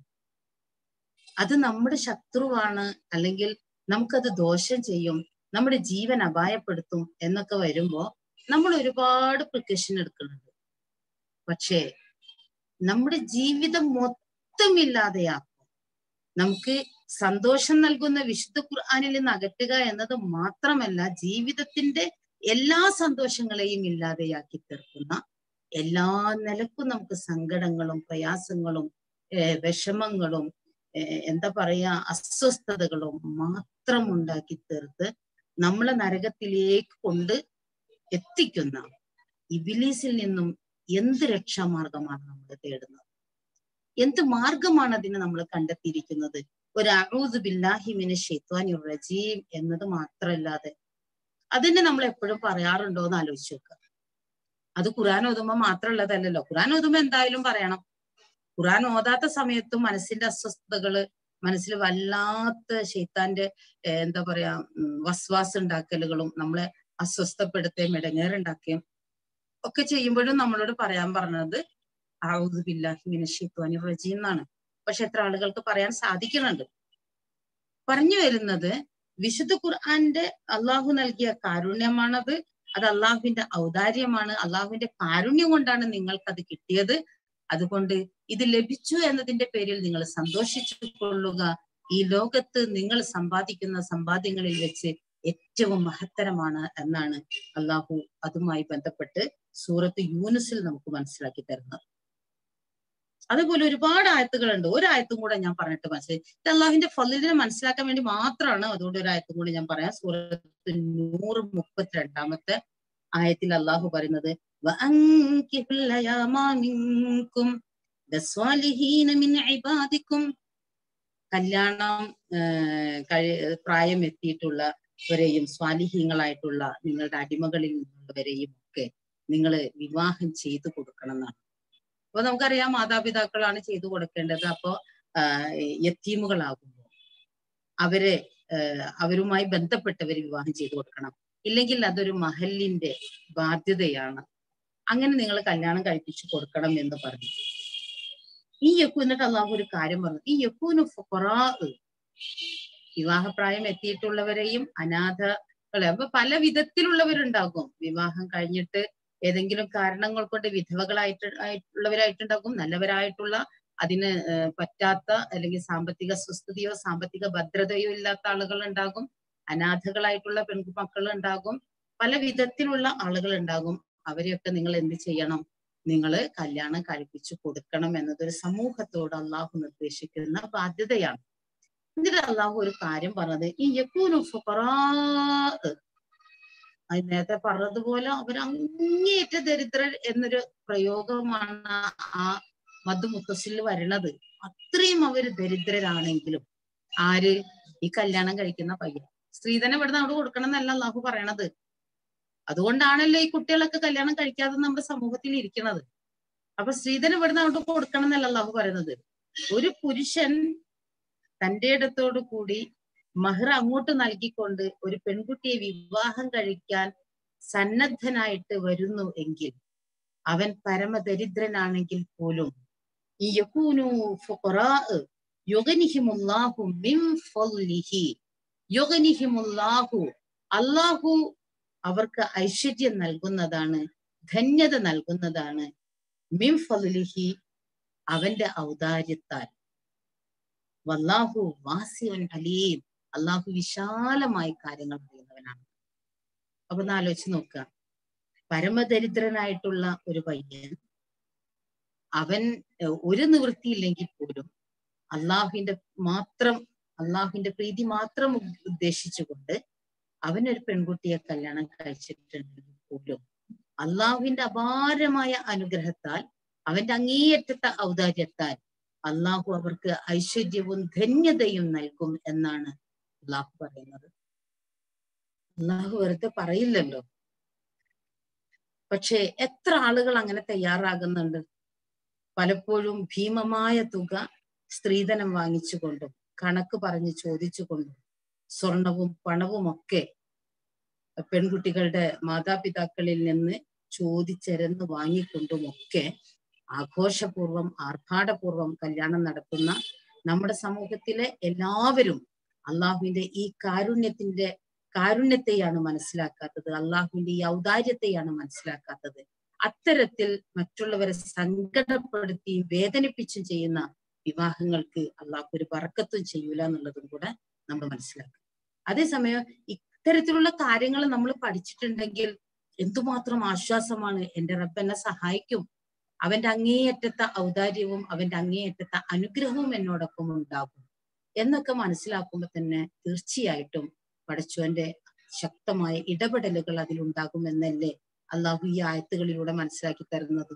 അത് നമ്മുടെ ശത്രുവാണ് അല്ലെങ്കിൽ നമുക്കത് ദോഷം ചെയ്യും നമ്മുടെ ജീവൻ അപായപ്പെടുത്തും എന്നൊക്കെ വരുമ്പോ നമ്മൾ ഒരുപാട് പ്രിക്കഷൻ എടുക്കുന്നുണ്ട് പക്ഷേ നമ്മുടെ ജീവിതം മൊത്തം ഇല്ലാതെയാക്കും നമുക്ക് സന്തോഷം നൽകുന്ന വിശുദ്ധ ഖുർആാനിൽ നിന്ന് അകറ്റുക എന്നത് മാത്രമല്ല ജീവിതത്തിന്റെ എല്ലാ സന്തോഷങ്ങളെയും ഇല്ലാതെയാക്കി തീർക്കുന്ന എല്ലാ നിലക്കും നമുക്ക് സങ്കടങ്ങളും പ്രയാസങ്ങളും ഏർ വിഷമങ്ങളും ഏർ എന്താ പറയാ അസ്വസ്ഥതകളും മാത്രം ഉണ്ടാക്കി തീർത്ത് നമ്മളെ നരകത്തിലേക്ക് കൊണ്ട് എത്തിക്കുന്ന ഇബിലീസിൽ നിന്നും എന്ത് രക്ഷാമാർഗമാണ് നമ്മൾ തേടുന്നത് എന്ത് മാർഗമാണ് അതിന് നമ്മൾ കണ്ടെത്തിയിരിക്കുന്നത് ഒരു അഊദ് ബില്ലാഹി മിന ഷെയ്ത്വാനി റജീം എന്നത് മാത്രമല്ലാതെ അതിനെ നമ്മൾ എപ്പോഴും പറയാറുണ്ടോ എന്ന് ആലോചിച്ച് നോക്കുക അത് ഖുറാൻ ഓതുമ്പോ മാത്രമുള്ളതല്ലല്ലോ ഖുറാൻ ഓതുമ്പോ എന്തായാലും പറയണം ഖുറാൻ ഓതാത്ത സമയത്തും മനസ്സിന്റെ അസ്വസ്ഥതകള് മനസ്സിൽ വല്ലാത്ത ഷെയ്ത്താന്റെ ഏർ എന്താ പറയാ ഉം, വസ്വാസ് ഉണ്ടാക്കലുകളും നമ്മളെ അസ്വസ്ഥപ്പെടുത്തുകയും ഇടങ്ങേറുണ്ടാക്കുകയും ഒക്കെ ചെയ്യുമ്പോഴും നമ്മളോട് പറയാൻ പറഞ്ഞത് ഔദു ബില്ലാഹി മിനശ് ശൈത്വാനിർ റജീം എന്നാണ് പക്ഷെ എത്ര ആളുകൾക്ക് പറയാൻ സാധിക്കുന്നുണ്ട് പറഞ്ഞു വരുന്നത് വിശുദ്ധ ഖുർആന്റെ അള്ളാഹു നൽകിയ കാരുണ്യമാണത് അത് അള്ളാഹുവിന്റെ ഔദാര്യമാണ് അള്ളാഹുവിന്റെ കാരുണ്യം കൊണ്ടാണ് നിങ്ങൾക്ക് അത് കിട്ടിയത് അതുകൊണ്ട് ഇത് ലഭിച്ചു എന്നതിന്റെ പേരിൽ നിങ്ങൾ സന്തോഷിച്ചു കൊള്ളുക ഈ ലോകത്ത് നിങ്ങൾ സമ്പാദിക്കുന്ന സമ്പാദ്യങ്ങളിൽ വെച്ച് ഏറ്റവും മഹത്തരമാണ് എന്നാണ് അള്ളാഹു അതുമായി ബന്ധപ്പെട്ട് സൂറത്ത് യൂനുസിൽ നമുക്ക് മനസ്സിലാക്കി തരുന്നത് അതുപോലെ ഒരുപാട് ആയത്തുകളുണ്ട് ഒരു ആയത്തും കൂടെ ഞാൻ പറഞ്ഞിട്ട് മനസ്സിലായി ഇത് അള്ളാഹുവിന്റെ ഫലിനെ മനസ്സിലാക്കാൻ വേണ്ടി മാത്രമാണ് അതുകൊണ്ട് ഒരു ആയത്തും കൂടി ഞാൻ പറയാം സൂറത്ത് നൂറ് മുപ്പത്തിരണ്ടാമത്തെ ആയത്തിൽ അള്ളാഹു പറയുന്നത് وَأَنكِحُوا الْأَيَامَ مِنكُمْ وَالصَّالِحِينَ مِنْ عِبَادِكُمْ കല്യാണം ആഹ് കഴി പ്രായം എത്തിയിട്ടുള്ളവരെയും സ്വാലിഹീങ്ങളായിട്ടുള്ള നിങ്ങളുടെ അടിമകളിൽ നിന്നുള്ളവരെയും ഒക്കെ നിങ്ങൾ വിവാഹം ചെയ്തു കൊടുക്കണം എന്നാണ് അപ്പൊ നമുക്കറിയാം മാതാപിതാക്കളാണ് ചെയ്തു കൊടുക്കേണ്ടത് അപ്പോ ആഹ് യത്തീമുകളാകുമ്പോൾ അവരെ ആഹ് അവരുമായി ബന്ധപ്പെട്ടവർ വിവാഹം ചെയ്തു കൊടുക്കണം ഇല്ലെങ്കിൽ അതൊരു മഹലിന്റെ ബാധ്യതയാണ് അങ്ങനെ നിങ്ങൾ കല്യാണം കഴിപ്പിച്ചു കൊടുക്കണം എന്ന് പറഞ്ഞു ഈ യക്കു എന്നിട്ട് അള്ളാഹു ഒരു കാര്യം പറഞ്ഞു ഈ യക്കൂന് ഫുഖറാ വിവാഹപ്രായം എത്തിയിട്ടുള്ളവരെയും അനാഥകളെ അപ്പൊ പല വിധത്തിലുള്ളവരുണ്ടാകും വിവാഹം കഴിഞ്ഞിട്ട് ഏതെങ്കിലും കാരണങ്ങൾ കൊണ്ട് വിധവകളായിട്ട് ആയിട്ടുള്ളവരായിട്ടുണ്ടാകും നല്ലവരായിട്ടുള്ള അതിന് ഏർ പറ്റാത്ത അല്ലെങ്കിൽ സാമ്പത്തിക സ്വസ്ഥതയോ സാമ്പത്തിക ഭദ്രതയോ ഇല്ലാത്ത ആളുകൾ ഉണ്ടാകും അനാഥകളായിട്ടുള്ള പെൺമക്കൾ ഉണ്ടാകും പല വിധത്തിലുള്ള ആളുകൾ ഉണ്ടാകും അവരെയൊക്കെ നിങ്ങൾ എന്ത് ചെയ്യണം നിങ്ങൾ കല്യാണം കഴിപ്പിച്ചു കൊടുക്കണം എന്നതൊരു സമൂഹത്തോട് അള്ളാഹു നിർദ്ദേശിക്കുന്ന ബാധ്യതയാണ് എന്നിട്ട് അള്ളാഹു ഒരു കാര്യം പറഞ്ഞത് ഈ യക്കൂനു ഫുഖറാ അത് നേരത്തെ പറഞ്ഞതുപോലെ അവർ അങ്ങേയറ്റ ദരിദ്രർ എന്നൊരു പ്രയോഗമാണ് ആ മധു മുത്തസിൽ വരണത് അത്രയും അവർ ദരിദ്രരാണെങ്കിലും ആര് ഈ കല്യാണം കഴിക്കുന്ന പയ്യൻ സ്ത്രീധനം ഇവിടുന്ന് അവിടെ കൊടുക്കണം എന്നല്ല അള്ളാഹു പറയണത് അതുകൊണ്ടാണല്ലോ ഈ കുട്ടികളൊക്കെ കല്യാണം കഴിക്കാതെ നമ്മുടെ സമൂഹത്തിൽ ഇരിക്കുന്നത് അപ്പൊ സ്ത്രീധനം ഇവിടുന്ന് അവിടെ കൊടുക്കണം എന്നല്ല അള്ളാഹു പറയുന്നത് ഒരു പുരുഷൻ തന്റെ ഇടത്തോടു കൂടി മഹർ അങ്ങോട്ട് നൽകിക്കൊണ്ട് ഒരു പെൺകുട്ടിയെ വിവാഹം കഴിക്കാൻ സന്നദ്ധനായിട്ട് വരുന്നു എങ്കിൽ അവൻ പരമദരിദ്രനാണെങ്കിൽ പോലും ഈ യകൂനു ഫുഖറാ യുഗനിഹിമുല്ലാഹു മിൻ ഫളിഹി യുഗനിഹിമുല്ലാഹു അല്ലാഹു അവർക്ക് ഐശ്വര്യം നൽകുന്നതാണ് ധന്യത നൽകുന്നതാണ് മിൻ ഫളിഹി അവന്റെ ഔദാര്യത്താൽ വല്ലാഹു വാസിയൻ അലീം അള്ളാഹു വിശാലമായി കാര്യങ്ങൾ അറിയുന്നവനാണ് അപ്പൊ ഒന്ന് ആലോചിച്ച് നോക്കുക പരമദരിദ്രനായിട്ടുള്ള ഒരു പയ്യൻ അവൻ ഏർ, ഒരു നിവൃത്തിയില്ലെങ്കിൽ പോലും അള്ളാഹുവിന്റെ മാത്രം അള്ളാഹുവിന്റെ പ്രീതി മാത്രം ഉ- ഉദ്ദേശിച്ചുകൊണ്ട് അവനൊരു പെൺകുട്ടിയെ കല്യാണം കഴിച്ചിട്ടുണ്ടെങ്കിൽ പോലും അള്ളാഹുവിന്റെ അപാരമായ അനുഗ്രഹത്താൽ അവന്റെ അങ്ങേയറ്റത്തെ ഔദാര്യത്താൽ അള്ളാഹു അവർക്ക് ഐശ്വര്യവും ധന്യതയും നൽകും എന്നാണ് അള്ളാഹു പറയുന്നത് അള്ളാഹു വെറുതെ പറയില്ലല്ലോ പക്ഷേ എത്ര ആളുകൾ അങ്ങനെ തയ്യാറാകുന്നുണ്ട് പലപ്പോഴും ഭീമമായ തുക സ്ത്രീധനം വാങ്ങിച്ചുകൊണ്ടും കണക്ക് പറഞ്ഞ് ചോദിച്ചുകൊണ്ടും സ്വർണവും പണവും ഒക്കെ പെൺകുട്ടികളുടെ മാതാപിതാക്കളിൽ നിന്ന് ചോദിച്ചെരന്ന് വാങ്ങിക്കൊണ്ടുമൊക്കെ ആഘോഷപൂർവം ആർഭാടപൂർവം കല്യാണം നടത്തുന്ന നമ്മുടെ സമൂഹത്തിലെ എല്ലാവരും അള്ളാഹുവിന്റെ ഈ കാരുണ്യത്തിന്റെ കാരുണ്യത്തെയാണ് മനസ്സിലാക്കാത്തത് അള്ളാഹുവിന്റെ ഈ ഔദാര്യത്തെയാണ് മനസ്സിലാക്കാത്തത് അത്തരത്തിൽ മറ്റുള്ളവരെ സങ്കടപ്പെടുത്തിയും വേദനിപ്പിച്ചും ചെയ്യുന്ന വിവാഹങ്ങൾക്ക് അള്ളാഹു ഒരു ബറക്കത്തും ചെയ്യൂല എന്നുള്ളതും കൂടെ നമ്മൾ മനസ്സിലാക്കുക അതേസമയം ഇത്തരത്തിലുള്ള കാര്യങ്ങൾ നമ്മൾ പഠിച്ചിട്ടുണ്ടെങ്കിൽ എന്തുമാത്രം ആശ്വാസമാണ് എന്റെ റബ്ബ് എന്നെ സഹായിക്കും അവന്റെ അങ്ങേയറ്റത്തെ ഔദാര്യവും അവന്റെ അങ്ങേയറ്റത്തെ അനുഗ്രഹവും എന്നോടൊപ്പം ഉണ്ടാകും എന്നൊക്കെ മനസ്സിലാക്കുമ്പോൾ തന്നെ തീർച്ചയായിട്ടും പടച്ചോന്റെ ശക്തമായ ഇടപെടലുകൾ അതിലുണ്ടാകുമെന്നല്ലേ അള്ളാഹു ഈ ആയത്തുകളിലൂടെ മനസ്സിലാക്കി തരുന്നത്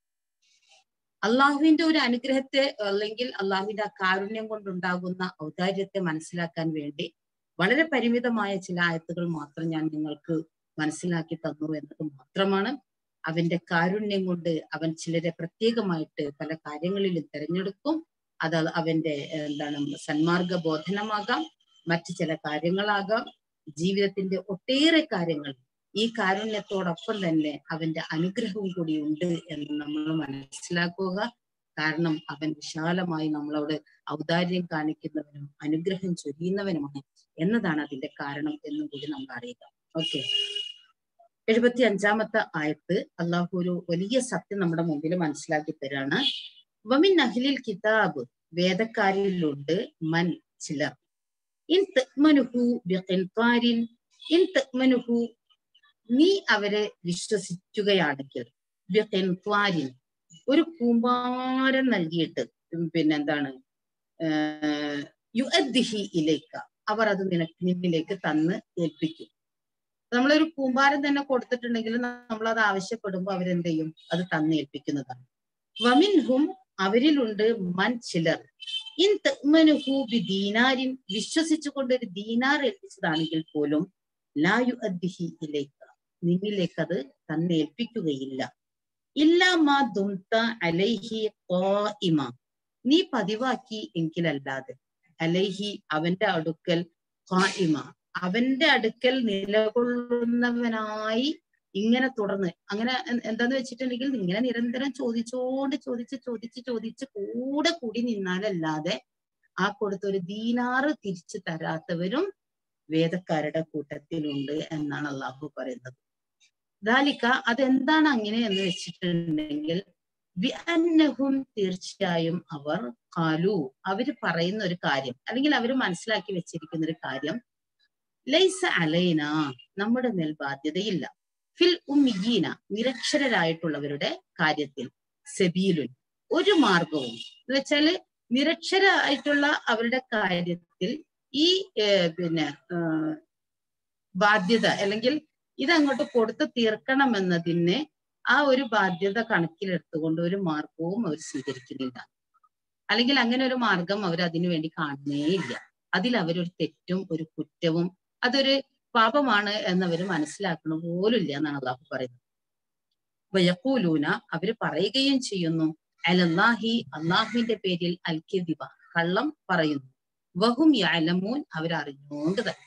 അള്ളാഹുവിന്റെ ഒരു അനുഗ്രഹത്തെ അല്ലെങ്കിൽ അള്ളാഹുവിന്റെ ആ കാരുണ്യം കൊണ്ടുണ്ടാകുന്ന ഔദാര്യത്തെ മനസ്സിലാക്കാൻ വേണ്ടി വളരെ പരിമിതമായ ചില ആയത്തുകൾ മാത്രം ഞാൻ നിങ്ങൾക്ക് മനസ്സിലാക്കി തന്നു എന്നത് മാത്രമാണ് അവന്റെ കാരുണ്യം കൊണ്ട് അവൻ ചിലരെ പ്രത്യേകമായിട്ട് പല കാര്യങ്ങളിലും തിരഞ്ഞെടുക്കും അത് അവന്റെ ഏർ, എന്താണ് സന്മാർഗ ബോധനമാകാം മറ്റു ചില കാര്യങ്ങളാകാം ജീവിതത്തിന്റെ ഒട്ടേറെ കാര്യങ്ങൾ ഈ കാരുണ്യത്തോടൊപ്പം തന്നെ അവന്റെ അനുഗ്രഹവും കൂടി ഉണ്ട് എന്ന് നമ്മൾ മനസ്സിലാക്കുക കാരണം അവൻ വിശാലമായി നമ്മളോട് ഔദാര്യം കാണിക്കുന്നവനും അനുഗ്രഹം ചൊരിയുന്നവനുമാണ് എന്നതാണ് അതിന്റെ കാരണം എന്നും കൂടി നമ്മൾ അറിയുക ഓക്കെ എഴുപത്തി അഞ്ചാമത്തെ ആയത്ത് അള്ളാഹു ഒരു വലിയ സത്യം നമ്മുടെ മുമ്പിൽ മനസ്സിലാക്കി തരാണ് വമിൻ അഹ്ലിൽ കിതാബ് വേദക്കാരിലുണ്ട് മൻ ചിലർ ഇൻ തഅ്മനുഹു ബിഖിൻതാരിൻ ഇൻ തഅ്മനുഹു നീ അവരെ വിശ്വസിക്കുകയാണെങ്കിൽ ബിഖിൻതാരിൻ ഒരു കൂമ്പാരം നൽകിയിട്ട് ഉം പിന്നെന്താണ് ആഹ് യുഅദ്ദിഹി ഇലൈക്ക അവർ അത് നിനക്ക് നിന്നിലേക്ക് തന്ന് ഏൽപ്പിക്കും നമ്മളൊരു കൂമ്പാരം തന്നെ കൊടുത്തിട്ടുണ്ടെങ്കിൽ നമ്മൾ അത് ആവശ്യപ്പെടുമ്പോൾ അവരെന്ത് ചെയ്യും അത് തന്ന് ഏൽപ്പിക്കുന്നതാണ് വമിൻഹും അവരിലുണ്ട് മൻ ചിലർ ഇൻ തഅ്മനുഹു ബിദീനാരിൻ വിശ്വസിച്ചുകൊണ്ട് ഒരു ദീനാർ ഏൽപ്പിച്ചതാണെങ്കിൽ പോലും ലാ യുഅദ്ദിഹി ഇലൈക്ക നിന്നിലേക്ക് അത് തന്നെ ഏൽപ്പിക്കുകയില്ല ഇല്ലാ മാ ദുംത അലൈഹി ഖായിമ നീ പതിവാക്കി എങ്കിലല്ലാതെ അലൈഹി അവന്റെ അടുക്കൽ ഖായിമ അവന്റെ അടുക്കൽ നിലകൊള്ളുന്നവനായി ഇങ്ങനെ തുടർന്ന് അങ്ങനെ എ- എന്താന്ന് വെച്ചിട്ടുണ്ടെങ്കിൽ ഇങ്ങനെ നിരന്തരം ചോദിച്ചോണ്ട് ചോദിച്ച് ചോദിച്ച് ചോദിച്ച് കൂടെ കൂടി നിന്നാലല്ലാതെ ആ കൊടുത്ത ഒരു ദീനാറ് തിരിച്ചു തരാത്തവരും വേദക്കാരുടെ കൂട്ടത്തിലുണ്ട് എന്നാണ് അള്ളാഹു പറയുന്നത് ദാലിക്ക അതെന്താണ് അങ്ങനെ എന്ന് വെച്ചിട്ടുണ്ടെങ്കിൽ ബിഅന്നഹും തീർച്ചയായും അവർ കാലു അവര് പറയുന്ന ഒരു കാര്യം അല്ലെങ്കിൽ അവർ മനസ്സിലാക്കി വെച്ചിരിക്കുന്ന ഒരു കാര്യം ലൈസ അലൈന നമ്മുടെ മേൽ ബാധ്യതയില്ല ഫിൽ ഉമ്മിയീന നിരക്ഷരരായിട്ടുള്ളവരുടെ കാര്യത്തിൽ സെബീലുൻ ഒരു മാർഗവും എന്ന് വെച്ചാല് നിരക്ഷരായിട്ടുള്ള അവരുടെ കാര്യത്തിൽ ഈ ഏർ, പിന്നെ ഏർ, ബാധ്യത അല്ലെങ്കിൽ ഇതങ്ങോട്ട് കൊടുത്തു തീർക്കണം എന്നതിന് ആ ഒരു ബാധ്യത കണക്കിലെടുത്തുകൊണ്ട് ഒരു മാർഗവും അവർ സ്വീകരിക്കുന്നില്ല അല്ലെങ്കിൽ അങ്ങനെ ഒരു മാർഗം അവർ അതിനു വേണ്ടി കാണുന്നേ ഇല്ല അതിൽ അവരൊരു തെറ്റും ഒരു കുറ്റവും അതൊരു പാപമാണ് എന്നവർ മനസ്സിലാക്കണ പോലുമില്ല എന്നാണ് അള്ളാഹു പറയുന്നത് വയക്കൂലൂന അവര് പറയുകയും ചെയ്യുന്നു അലല്ലാഹി അള്ളാഹുവിന്റെ പേരിൽ അൽക്കിദിബ കള്ളം പറയുന്നു വഹും യാലമൂൻ അവരറിഞ്ഞുകൊണ്ട് തന്നെ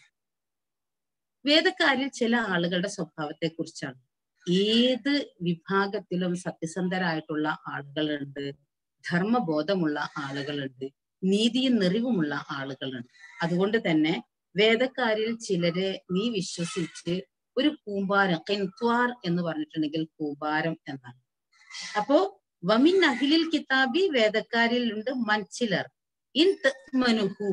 വേദക്കാരിൽ ചില ആളുകളുടെ സ്വഭാവത്തെ കുറിച്ചാണ് ഏത് വിഭാഗത്തിലും സത്യസന്ധരായിട്ടുള്ള ആളുകളുണ്ട് ധർമ്മബോധമുള്ള ആളുകളുണ്ട് നീതിയും നിറിവുമുള്ള ആളുകളുണ്ട് അതുകൊണ്ട് തന്നെ വേദക്കാരിൽ ചിലരെ നീ വിശ്വസിച്ച് ഒരു കൂമ്പാരം കെൻത്വാർ എന്ന് പറഞ്ഞിട്ടുണ്ടെങ്കിൽ കൂമ്പാരം എന്നാണ് അപ്പോ വമിൻ അഹിലിൽ കിതാബി വേദക്കാരിൽ ഉണ്ട് മൻചിലർ ഇൻ തഅ്മനുഹു